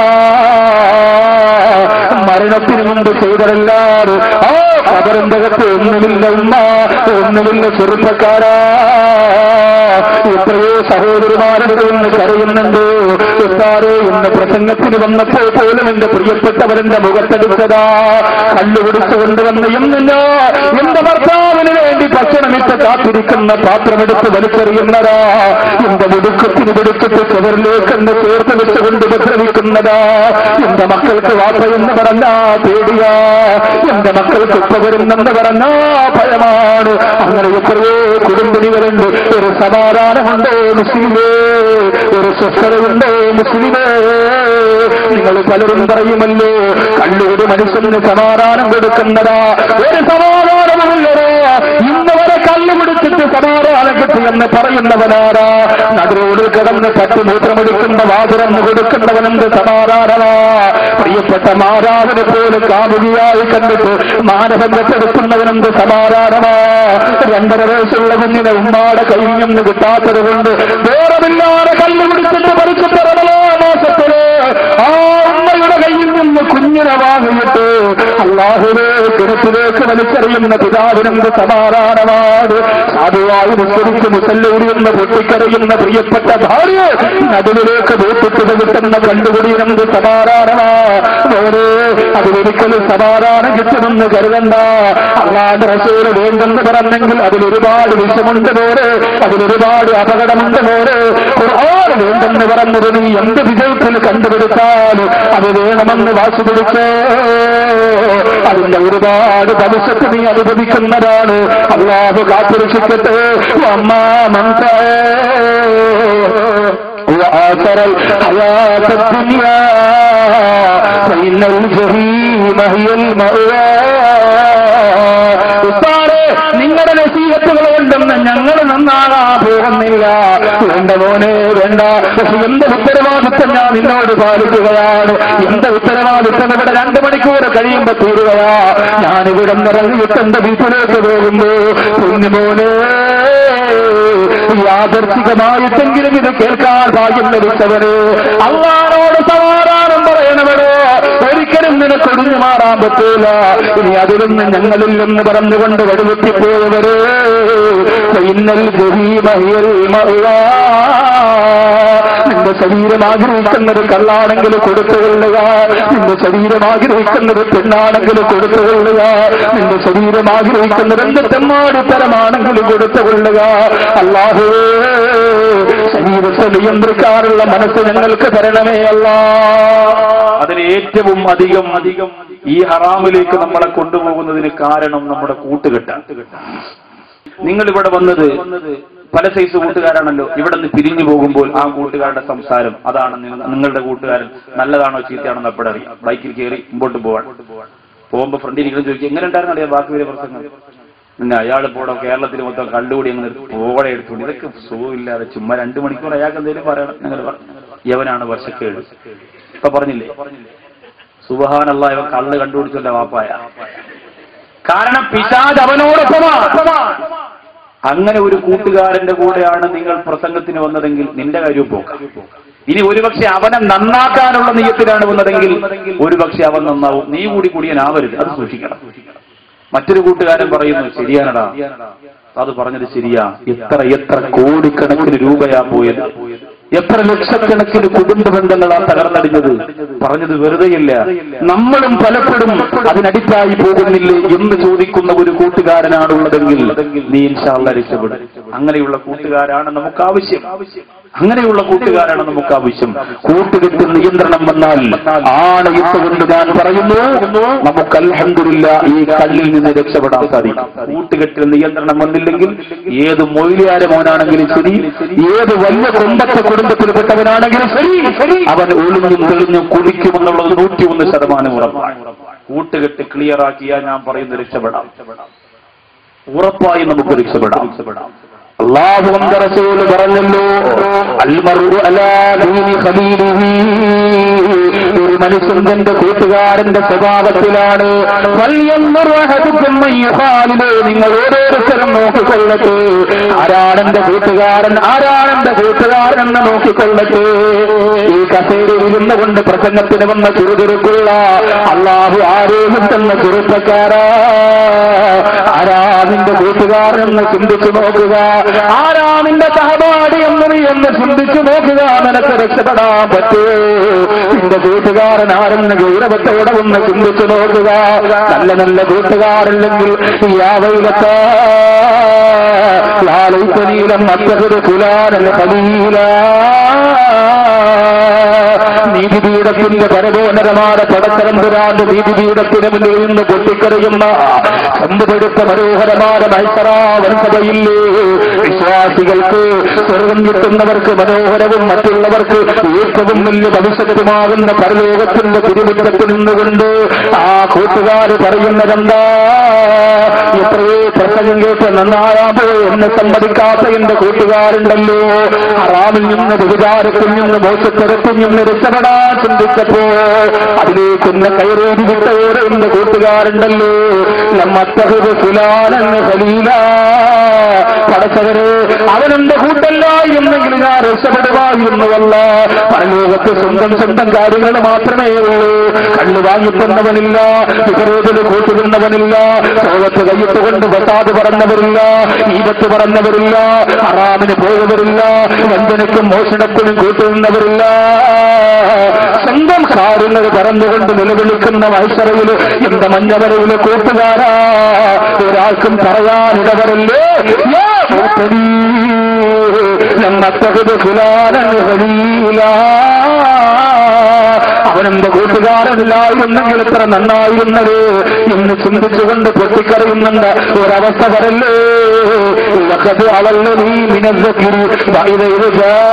മരണത്തിന് മുമ്പ് ചെയ്തതല്ലാതെ ആ കബറിന്റെ അകത്ത് ഒന്നുമില്ല ഉമ്മ ഒന്നുമില്ല ചെറുപ്പക്കാരാ എത്രയോ സഹോദരിമാരുടെ നിന്ന് കരയുന്നുണ്ട് ഉസ്താദേ ഇന്ന് പ്രസംഗത്തിന് വന്നപ്പോൾ പോലും എന്റെ പ്രിയപ്പെട്ടവരെന്റെ മുഖത്തെടുത്തതാ കല്ല് പിടിച്ചു കൊണ്ടുവന്ന് ഇന്നില്ല എന്റെ ഭർത്താവിന് വേണ്ടി ഭക്ഷണമിട്ട് കാത്തിരിക്കുന്ന പാത്രമെടുത്ത് വലിച്ചെറിയുന്നതാ എന്റെ മുടുക്കത്തിന് പിടിച്ചിട്ട് ചുവരിലേക്ക് എന്നെ ചേർത്ത് വെച്ചുകൊണ്ട് ഉപദ്രവിക്കുന്നതാ എന്റെ മക്കൾക്ക് വാപ്പയെന്ന് പറഞ്ഞാ പേടിയാ എന്റെ മക്കൾക്ക് ഉപ്പ വരുന്നെന്ന് പറഞ്ഞാ ഭയമാണ് അങ്ങനെ എത്രയോ കുടുംബിനികളുണ്ട് ഒരു സമാധാനമുണ്ടോ മുസ്ലിമേ ഒരു സ്വസ്ഥതയുണ്ടോ മുസ്ലിമേ നിങ്ങൾ പലരും പറയുമല്ലോ കണ്ണൂര് മനുഷ്യന് സമാധാനം കൊടുക്കുന്നതാ ഒരു സമാധാനവുമില്ലതോ ഇന്ന് വരെ കല്ല് പിടിച്ചിട്ട് സമാധാനം കിട്ടിയെന്ന് പറയുന്നവനാരാ നടുറോട് കിടന്ന് തട്ടുമൂത്രമെടുക്കുന്ന വാതുറന്ന് കൊടുക്കുന്നവനെന്ത് സമാധാനമാ പ്രിയപ്പെട്ട മാതാവിനെ പോലെ കാമുകിയായി കണ്ടിട്ട് മാനഭംഗത്തെടുക്കുന്നവനെന്ത് സമാധാനമാ രണ്ടര വയസ്സുള്ള കുഞ്ഞിനെ ഉമ്മാടെ കയ്യിൽ നിന്ന് കിട്ടാത്തത് കൊണ്ട് വേറമില്ലാതെ കല്ല് പിടിച്ചിട്ട് പറിച്ചു തരണമോ മാസത്തില് ആ ഉമ്മയുടെ കയ്യിൽ നിന്ന് നിന്ന് കുഞ്ഞിനെ വാങ്ങിയിട്ട് അള്ളാഹുവേ കിണറ്റിലേക്ക് വലിച്ചെറിയുന്ന പിതാവിനെന്ത് സമാധാനമാണ് സാധുവായി നിസ്കരിച്ച് മുസല്ലൂരിയെന്ന് പൊട്ടിക്കറിയുന്ന പ്രിയപ്പെട്ട ഭാര്യ നടുവിലേക്ക് വീട്ടിട്ട് കിട്ടുന്ന കണ്ടുപിടിയെന്ത് സമാധാനമാ മോനെ അതിലൊരിക്കലും സമാധാനം കിട്ടുമെന്ന് കരുതണ്ട അള്ളാന്റെ റസൂല് വേണ്ടെന്ന് പറഞ്ഞെങ്കിൽ അതിലൊരുപാട് വിഷമുണ്ട് മോനെ അതിലൊരുപാട് അപകടമുണ്ട് മോനെ ഖുർആൻ വേണ്ടെന്ന് പറഞ്ഞത് നീ എന്ത് വിജയത്തിൽ കണ്ടുപിടിച്ചാൽ അത് വേണമെന്ന് വാശി പിടിച്ചേ അതിന്റെ ഒരുപാട് ഭവിഷ്യത്ത് നീ അനുഭവിക്കുന്നതാണ് അള്ളാഹു കാത്തിരക്ഷിക്കട്ടെ അമ്മാ وآثر الحياة الدنيا فإن الجحيم هي المأوى ഉസ്താദേ, നിങ്ങളുടെ നസീഹത്തുകൾ കൊണ്ടൊന്നും ഞങ്ങൾ നന്നാകാ പോകുന്നില്ല വേണ്ട മോനെ വേണ്ട പക്ഷെ എന്റെ ഉത്തരവാദിത്വം ഞാൻ നിന്നോട് പാലിക്കുകയാണ് എന്റെ ഉത്തരവാദിത്വം ഇവിടെ രണ്ടു മണിക്കൂർ കഴിയുമ്പോ തീരുകയാ ഞാൻ ഇവിടെ നിറങ്ങിയിട്ട് എന്റെ വീട്ടിലേക്ക് പോകുമ്പോ കുഞ്ഞുമോനെ യാദർശികമായിട്ടെങ്കിലും ഇത് കേൾക്കാൻ ഭാഗ്യം ലഭിച്ചവര് അള്ളാനോട് സമാധാനം പറയണവരോ ഒരിക്കലും നിനക്ക് ഒടിഞ്ഞു മാറാൻ പറ്റൂല ഇനി അതിലൊന്ന് ഞങ്ങളിൽ നിന്ന് പറഞ്ഞുകൊണ്ട് വഴിവെത്തിപ്പോയവര് ഇന്നൽ ഗരീമഹിയൽ മഅ്വാ. നിന്റെ ശരീരം ആഗ്രഹിക്കുന്നത് കള്ളാണെങ്കിൽ കൊടുത്തുകൊള്ളുക നിന്റെ ശരീരം ആഗ്രഹിക്കുന്നത് പെണ്ണാണെങ്കിൽ കൊടുത്തുകൊള്ളുക നിന്റെ ശരീരം ആഗ്രഹിക്കുന്നത് എന്ത് തെമ്മാടിത്തരമാണെങ്കിൽ കൊടുത്തുകൊള്ളുക അല്ലാഹേ ശരീരത്തെ നിയന്ത്രിക്കാനുള്ള മനസ്സ് ഞങ്ങൾക്ക് തരണമേ അല്ല അതിന് ഏറ്റവും അധികം അധികം ഈ ഹറാമിലേക്ക് നമ്മളെ കൊണ്ടുപോകുന്നതിന് കാരണം നമ്മുടെ കൂട്ടുകെട്ടാണ് നിങ്ങൾ ഇവിടെ വന്നത് പല സൈസ് കൂട്ടുകാരാണല്ലോ ഇവിടെ നിന്ന് പിരിഞ്ഞു പോകുമ്പോൾ ആ കൂട്ടുകാരുടെ സംസാരം അതാണ് നിങ്ങ- നിങ്ങളുടെ കൂട്ടുകാരൻ നല്ലതാണോ ചീത്തയാണോ എപ്പോഴും അറിയാം ബൈക്കിൽ കയറി മുമ്പോട്ട് പോവാൻ പോകുമ്പോ ഫ്രണ്ടിൽ ഇരിക്കുന്ന ചോദിക്കും എങ്ങനെ ഉണ്ടായിരുന്നു അറിയാം ബാക്കി വരെ പ്രസംഗം പിന്നെ അയാൾ പോടോ കേരളത്തിൽ മൊത്തം കണ്ടുകൂടി അങ്ങനെ പോകടെ എടുത്തുകൊണ്ട് ഇതൊക്കെ സുഖമില്ലാതെ ചുമ്മാ രണ്ടു മണിക്കൂർ അയാൾക്ക് എന്തെങ്കിലും പറയണം ഞങ്ങൾ പറഞ്ഞു യവനാണ് വർഷക്കേട് ഇപ്പൊ പറഞ്ഞില്ലേ സുബഹാനല്ല ഇവൻ കള്ള് കണ്ടുപിടിച്ചല്ല വാപ്പായ കാരണം പിശാജ് അവനോടൊപ്പമാണ് അങ്ങനെ ഒരു കൂട്ടുകാരന്റെ കൂടെയാണ് നിങ്ങൾ പ്രസംഗത്തിന് വന്നതെങ്കിൽ നിന്റെ കാര്യം പോക്കാം ഇനി ഒരുപക്ഷെ അവനെ നന്നാക്കാനുള്ള നീയത്തിലാണ് വന്നതെങ്കിൽ ഒരുപക്ഷെ അവൻ നന്നാവും നീ കൂടി കുടിയനാവരുത് അത് സൂക്ഷിക്കണം മറ്റൊരു കൂട്ടുകാരൻ പറയുന്നു ശരിയാണടാ അത് പറഞ്ഞത് ശരിയാ എത്ര എത്ര കോടിക്കണക്കിന് രൂപയാ പോയത് എത്ര ലക്ഷക്കണക്കിന് കുടുംബ ബന്ധങ്ങളാ തകർന്നടിഞ്ഞത് പറഞ്ഞത് വെറുതെയില്ല നമ്മളും പലപ്പോഴും അതിനടിപ്പായി പോകുന്നില്ലേ എന്ന് ചോദിക്കുന്ന ഒരു കൂട്ടുകാരനാണുള്ളതെങ്കിൽ നീ ഇൻഷാല്ല രക്ഷപ്പെടും അങ്ങനെയുള്ള കൂട്ടുകാരാണ് നമുക്ക് ആവശ്യം അങ്ങനെയുള്ള കൂട്ടുകാരാണ് നമുക്ക് ആവശ്യം കൂട്ടുകെട്ട് നിയന്ത്രണം വന്നാൽ ആണ് ഇട്ടുകൊണ്ട് ഞാൻ പറയുന്നു നമുക്ക് അൽഹംദുലില്ല ഈ കല്ലിൽ നിന്ന് രക്ഷപ്പെടാൻ സാധിക്കും കൂട്ടുകെട്ടിൽ നിയന്ത്രണം വന്നില്ലെങ്കിൽ ഏത് മൊയിലിയാര മോനാണെങ്കിലും ശരി ഏത് വലിയ കൊണ്ടത്തെ കുടുംബത്തിൽപ്പെട്ടവനാണെങ്കിലും ശരി അവൻ ഒളിഞ്ഞും തെളിഞ്ഞും കുളിക്കുമെന്നുള്ളത് നൂറ്റിയൊന്ന് ശതമാനം ഉറപ്പാണ് കൂട്ടുകെട്ട് ക്ലിയർ ആക്കിയാൽ ഞാൻ പറയുന്നത് രക്ഷപ്പെടാം ഉറപ്പായും നമുക്ക് രക്ഷപ്പെടാം അള്ളാഹു അന്റെ റസൂല് പറഞ്ഞല്ലോ അൽമറു അലാ ദീനി ഖലീലിഹി ഒരു മനുഷ്യൻ തന്റെ കൂട്ടുകാരന്റെ സ്വഭാവത്തിലാണ് വല്യന്നർ അഹദുക്കും മൻ യുഖാലിലു. നിങ്ങൾ ഓരോരുത്തരും നോക്കിക്കൊള്ളട്ടെ ആരാണെന്റെ കൂട്ടുകാരൻ ആരാണെന്റെ കൂട്ടുകാരൻ എന്ന് നോക്കിക്കൊള്ളട്ടെ ഈ കസേരയിൽ ഇരുന്ന് കൊണ്ട് പ്രസംഗത്തിന് വന്ന ചുറുചുറുക്കുള്ള അള്ളാഹു ആരോഗ്യം തന്ന ചെറുപ്പക്കാരാ ആരാ നിന്റെ കൂട്ടുകാരനെന്ന് ചിന്തിച്ചു നോക്കുക ആരാ നിന്റെ സഹപാഠി എന്ന് നീ എന്ന് ചിന്തിച്ചു നോക്കുക നിനക്ക് രക്ഷപ്പെടാൻ പറ്റൂ നിന്റെ കൂട്ടുകാരൻ ആരെന്ന് ഗൗരവത്തോടെ ഒന്ന് ചിന്തിച്ചു നോക്കുക നല്ല നല്ല കൂട്ടുകാരല്ലെങ്കിൽ ഈ ആവയിലത്ത ലാലൈത്തനീലം മറ്റൊരു കുലാനല്ല കലീല നീതിപീഠത്തിന്റെ പരമോന്നതമായ പടത്തരമ്പുരാന്റെ നീതിപീഠത്തിന് മുന്നിൽ നിന്ന് പൊട്ടിക്കറിയുന്ന കണ്ടുപിടുത്ത മനോഹരമായ മത്സരാവൻസഭയില്ലേ വിശ്വാസികൾക്ക് സ്വർഗം കിട്ടുന്നവർക്ക് മനോഹരവും മറ്റുള്ളവർക്ക് ഏറ്റവും വലിയ ഭവിഷ്യത്തുമാകുന്ന പരലോകത്തിന്റെ തിരുമുറ്റത്തിൽ നിന്നുകൊണ്ട് ആ കൂട്ടുകാര് പറയുന്നതെന്താ എത്രയോ പ്രസംഗം കേട്ട് നന്നായാമോ എന്നെ സമ്മതിക്കാത്ത എന്റെ കൂട്ടുകാരുണ്ടല്ലോ ഹറാമിൽ നിന്ന് വ്യഭിചാരത്തിൽ നിന്ന് മോശത്തരത്തിൽ നിന്ന് രക്ഷപ്പെടാൻ ചിന്തിച്ചപ്പോ അതിലേക്ക് എന്നെ കയറേരി വിട്ടവരെ എന്റെ കൂട്ടുകാരുണ്ടല്ലോ നമ്മത്തഹത് ഫുലാനെന്ന് ഹലീല പടച്ചവരെ അവനെന്റെ കൂട്ടല്ല എന്നെങ്കിൽ ഞാൻ രക്ഷപ്പെടുവാൻ ലോകമായിരുന്നുവല്ല പരലോകത്ത് സ്വന്തം സ്വന്തം കാര്യങ്ങൾ മാത്രമേ ഉള്ളൂ കണ്ണു വാങ്ങിത്തന്നവനില്ല വിപരോധന് കൂട്ടുന്നവനില്ല ലോകത്ത് കയ്യിട്ടുകൊണ്ട് വസാദ് പറഞ്ഞവരില്ല ഈപത്ത് പറഞ്ഞവരില്ല ഹറാമിന് പോയവരില്ല വഞ്ചനയ്ക്കും മോഷണത്തിനും കൂട്ടുന്നവരില്ല സ്വന്തം കാര്യങ്ങൾ പറഞ്ഞുകൊണ്ട് നിലവിളിക്കുന്ന മത്സരയില് എന്റെ മഞ്ഞവരയില് കൂട്ടുകാരാ ഒരാൾക്കും പറയാനിടവരല്ലേ യാ മൂത്തനീ, നമ്മത്തകത് ഫുലാനൻ ഖലീല. അവനെന്റെ കൂട്ടുകാരനില്ലായിരുന്നെങ്കിൽ ഇത്ര നന്നായിരുന്നത് എന്ന് ചിന്തിച്ചുകൊണ്ട് പൊട്ടിക്കറിയുന്നുണ്ട് ഒരവസ്ഥ വരല്ലേ ലഖദ് അവല്ലനീ മിനസ്സക്കിരി വഇദ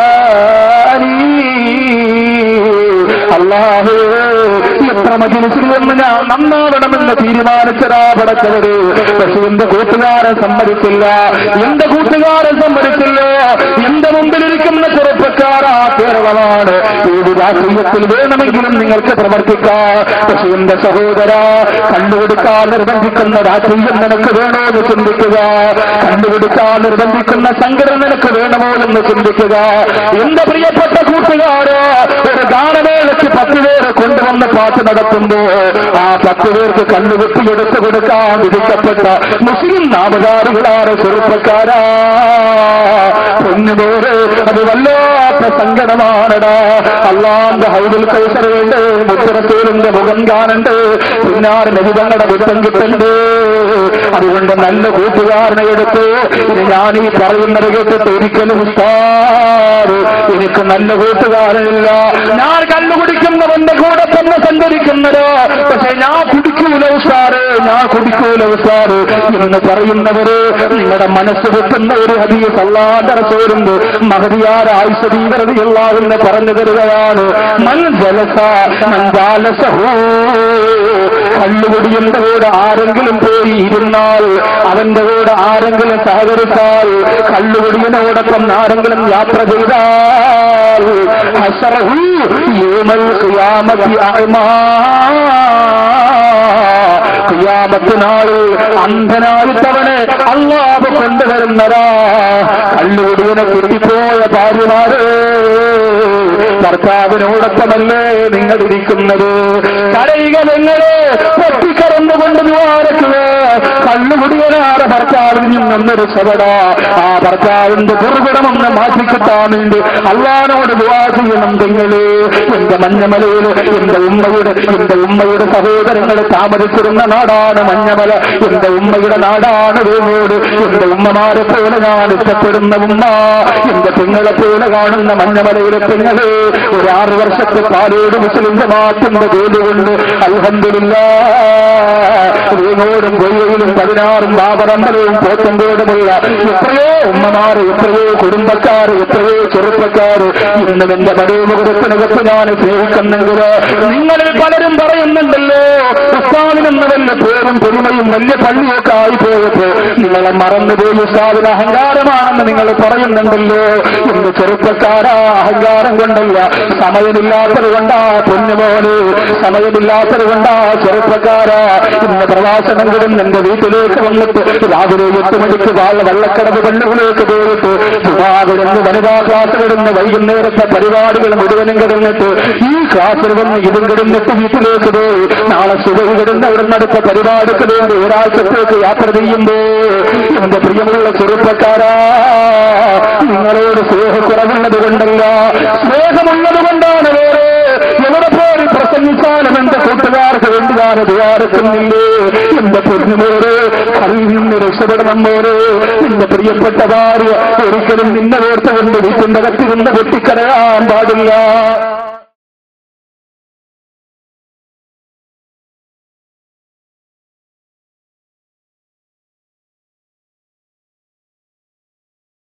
അള്ളാഹേ എത്ര മജിലിസിൽ നിന്ന് ഞാൻ നന്നാവണമെന്ന് തീരുമാനിച്ചതാ പടച്ചവര് പക്ഷെ എന്റെ കൂട്ടുകാരൻ സമ്മതിച്ചില്ല എന്റെ കൂട്ടുകാരൻ സമ്മതിച്ചില്ല എന്റെ മുമ്പിലിരിക്കുന്ന ചെറുപ്പക്കാരാ കേരളമാണ് ഏത് രാഷ്ട്രീയത്തിൽ വേണമെങ്കിലും നിങ്ങൾക്ക് പ്രവർത്തിക്കാം പക്ഷെ എന്റെ സഹോദര കണ്ടുപിടിക്കാൻ നിർബന്ധിക്കുന്ന രാഷ്ട്രീയം നിനക്ക് വേണോ എന്ന് ചിന്തിക്കുക കണ്ടുപിടിക്കാൻ നിർബന്ധിക്കുന്ന സംഘടന നിനക്ക് വേണമോ എന്ന് ചിന്തിക്കുക എന്റെ പ്രിയപ്പെട്ട കൂട്ടുകാര് ഒരു ഗാനമേളയ്ക്ക് പത്ത് പേരെ കൊണ്ടുവന്ന് പാട്ട് നടത്തുമ്പോ ആ പത്ത് പേർക്ക് കണ്ണുകുത്തി എടുത്തു കൊടുക്കാൻ വിധിക്കപ്പെട്ട മുസ്ലിം നാമധാരികളാണ് ചെറുപ്പക്കാരാ പൊന്നുപോര് അത് വല്ലാത്ത സങ്കടമാണടാ അള്ളാന്റെ ഹൗദിൽ കൗസറുണ്ട് മുത്തറസൂരിന്റെ മുഖം കാണണ്ട് പിന്നാറ് നബിതങ്ങളുടെ വിട്ടം കിട്ടണ്ട് അതുകൊണ്ട് നല്ല കൂട്ടുകാരനെ എടുത്തു ഇനി ഞാൻ ഈ പറയുന്നത് കേട്ടിട്ട് ഒരിക്കലും ഉസ്താദ് എനിക്ക് നല്ല കൂട്ടുകാരനില്ല ഞാൻ കണ്ണു കുടിക്കുന്നവന്റെ കൂടെ തന്നെ സഞ്ചരിക്കുന്നത് പക്ഷെ ഞാൻ കുടിക്കൂല ഉസ്താറ് ഞാൻ കുടിക്കൂല ഉസ്താറ് എന്ന് പറയുന്നവര് നിങ്ങളുടെ മനസ്സ് വെക്കുന്ന ഒരു ഹദീസ് അല്ലാതെ റസൂലുണ്ട് മഹതിയാര ആയുഷദീവരതിയല്ലാവെന്ന് പറഞ്ഞു തരികയാണ് മൻ ജലസ മൻ ജാലസഹൂ കള്ളുകുടിയന്റെ കൂടെ ആരെങ്കിലും പോയി ഇരുന്നാൽ അവന്റെ കൂടെ ആരെങ്കിലും സഹകരിച്ചാൽ കള്ളുകുടിയനോടൊപ്പം ആരെങ്കിലും യാത്ര ചെയ്താൽ ഹസറഹു യൗമൽ ഖിയാമത്തി അഅ്മാ ഖിയാമത്ത് നാളിൽ അന്ധനായിട്ടവനെ അള്ളാഹ് കൊണ്ടുവരുന്നതാ കള്ളുകുടിയനെ കുട്ടിപ്പോയ ഭാര്യമാര് ഭർത്താവിനോടൊപ്പമല്ലേ നിങ്ങൾ ഇരിക്കുന്നത് കരയുക നിങ്ങളെ പൊട്ടിക്കറന്നുകൊണ്ട് ദ്വാരക്കുക കള്ളുകുടിയനാറ് ഭർത്താവിൽ നിന്നൊന്ന് രക്ഷപ്പെട ആ ഭർത്താവിന്റെ ദുർഗുണമൊന്ന് മാറ്റിക്കിട്ടാൻ വേണ്ടി അള്ളഹാനോട് ദുവാ ചെയ്യണം നിങ്ങള് എന്റെ മഞ്ഞമലയിൽ എന്റെ ഉമ്മയുടെ എന്റെ ഉമ്മയുടെ സഹോദരങ്ങൾ താമസിച്ചിരുന്ന നാടാണ് മഞ്ഞമല എന്റെ ഉമ്മയുടെ നാടാണ് വേങ്ങോട് എന്റെ ഉമ്മമാരെ പോലെ ഞാൻ ഇഷ്ടപ്പെടുന്ന ഉമ്മ എന്റെ പെങ്ങളെ പോലെ കാണുന്ന മഞ്ഞമലയിലെ പെങ്ങള് ഒരു ആറു വർഷത്തെ പാലോട് മുസ്ലിം ജമാത്തിന്റെ ജോലി കൊണ്ട് അൽഹന്ദില്ല വേങ്ങോടും കൊയ്യയിലും പതിനാറും ബാബറമ്പലവും പോത്തങ്കോടുമുള്ള എത്രയോ ഉമ്മമാര് എത്രയോ കുടുംബക്കാർ എത്രയോ ചെറുപ്പക്കാർ ഇന്നും എന്റെ പടയുമുഖത്തിനകത്ത് ഞാൻ സ്നേഹിക്കുന്നെങ്കില് നിങ്ങളിൽ പലരും പറയുന്നുണ്ടല്ലോ ഉസ്താദിനെന്ന വല്ല പേരും പെരുമയും വലിയ പള്ളിയൊക്കെ ആയിപ്പോയപ്പോ നിങ്ങളെ മറന്നുപോയി ഉസ്താദിന് അഹങ്കാരമാണെന്ന് നിങ്ങൾ പറയുന്നുണ്ടല്ലോ എന്റെ ചെറുപ്പക്കാരാ അഹങ്കാരം കൊണ്ടല്ല സമയമില്ലാത്തത് കൊണ്ടാ പൊന്നുമോന് സമയമില്ലാത്തത് കൊണ്ടാ ചെറുപ്പക്കാരാ ഇന്ന് പ്രവാസനം കിടന്ന് എന്റെ വീട്ടിലേക്ക് വന്നിട്ട് രാവിലെ എട്ട് മണിക്ക് വാഴ വെള്ളക്കടവ് പള്ളികളിലേക്ക് പോയിട്ട് വിവാഹം വനിതാ ക്ലാസ് കിടന്ന് വൈകുന്നേരത്തെ പരിപാടികൾ മുഴുവനും കിടന്നിട്ട് ഈ ക്ലാസ്സിൽ വന്ന് ഇതും കിടന്നിട്ട് വീട്ടിലേക്ക് പോയി നാളെ സുഖം കിടന്ന് അവിടെ നടത്ത പരിപാടിക്ക് വേണ്ടി ഒരാഴ്ചത്തേക്ക് യാത്ര ചെയ്യുമ്പോ എന്റെ പ്രിയമുള്ള ചെറുപ്പക്കാരാ നിങ്ങളോട് സ്നേഹക്കുറവുള്ളത് കൊണ്ടല്ല സ്നേഹമുള്ളത് കൊണ്ടാണ് വേറെ എവിടെ പോയി പ്രസംഗിച്ചാലും എന്റെ കൂട്ടുകാർക്ക് വേണ്ടി ഞാൻ ദ്വാരക്കുന്നില്ലേ എന്റെ പൊന്നുമോര് കറിയിൽ നിന്ന് രക്ഷപ്പെടണം മോര് എന്റെ പ്രിയപ്പെട്ട ഭാര്യ ഒരിക്കലും നിന്നെ ഓർത്തുകൊണ്ട് വീട്ടിന്റെ കത്തിരുന്ന് പൊട്ടിക്കരയാൻ പാടില്ല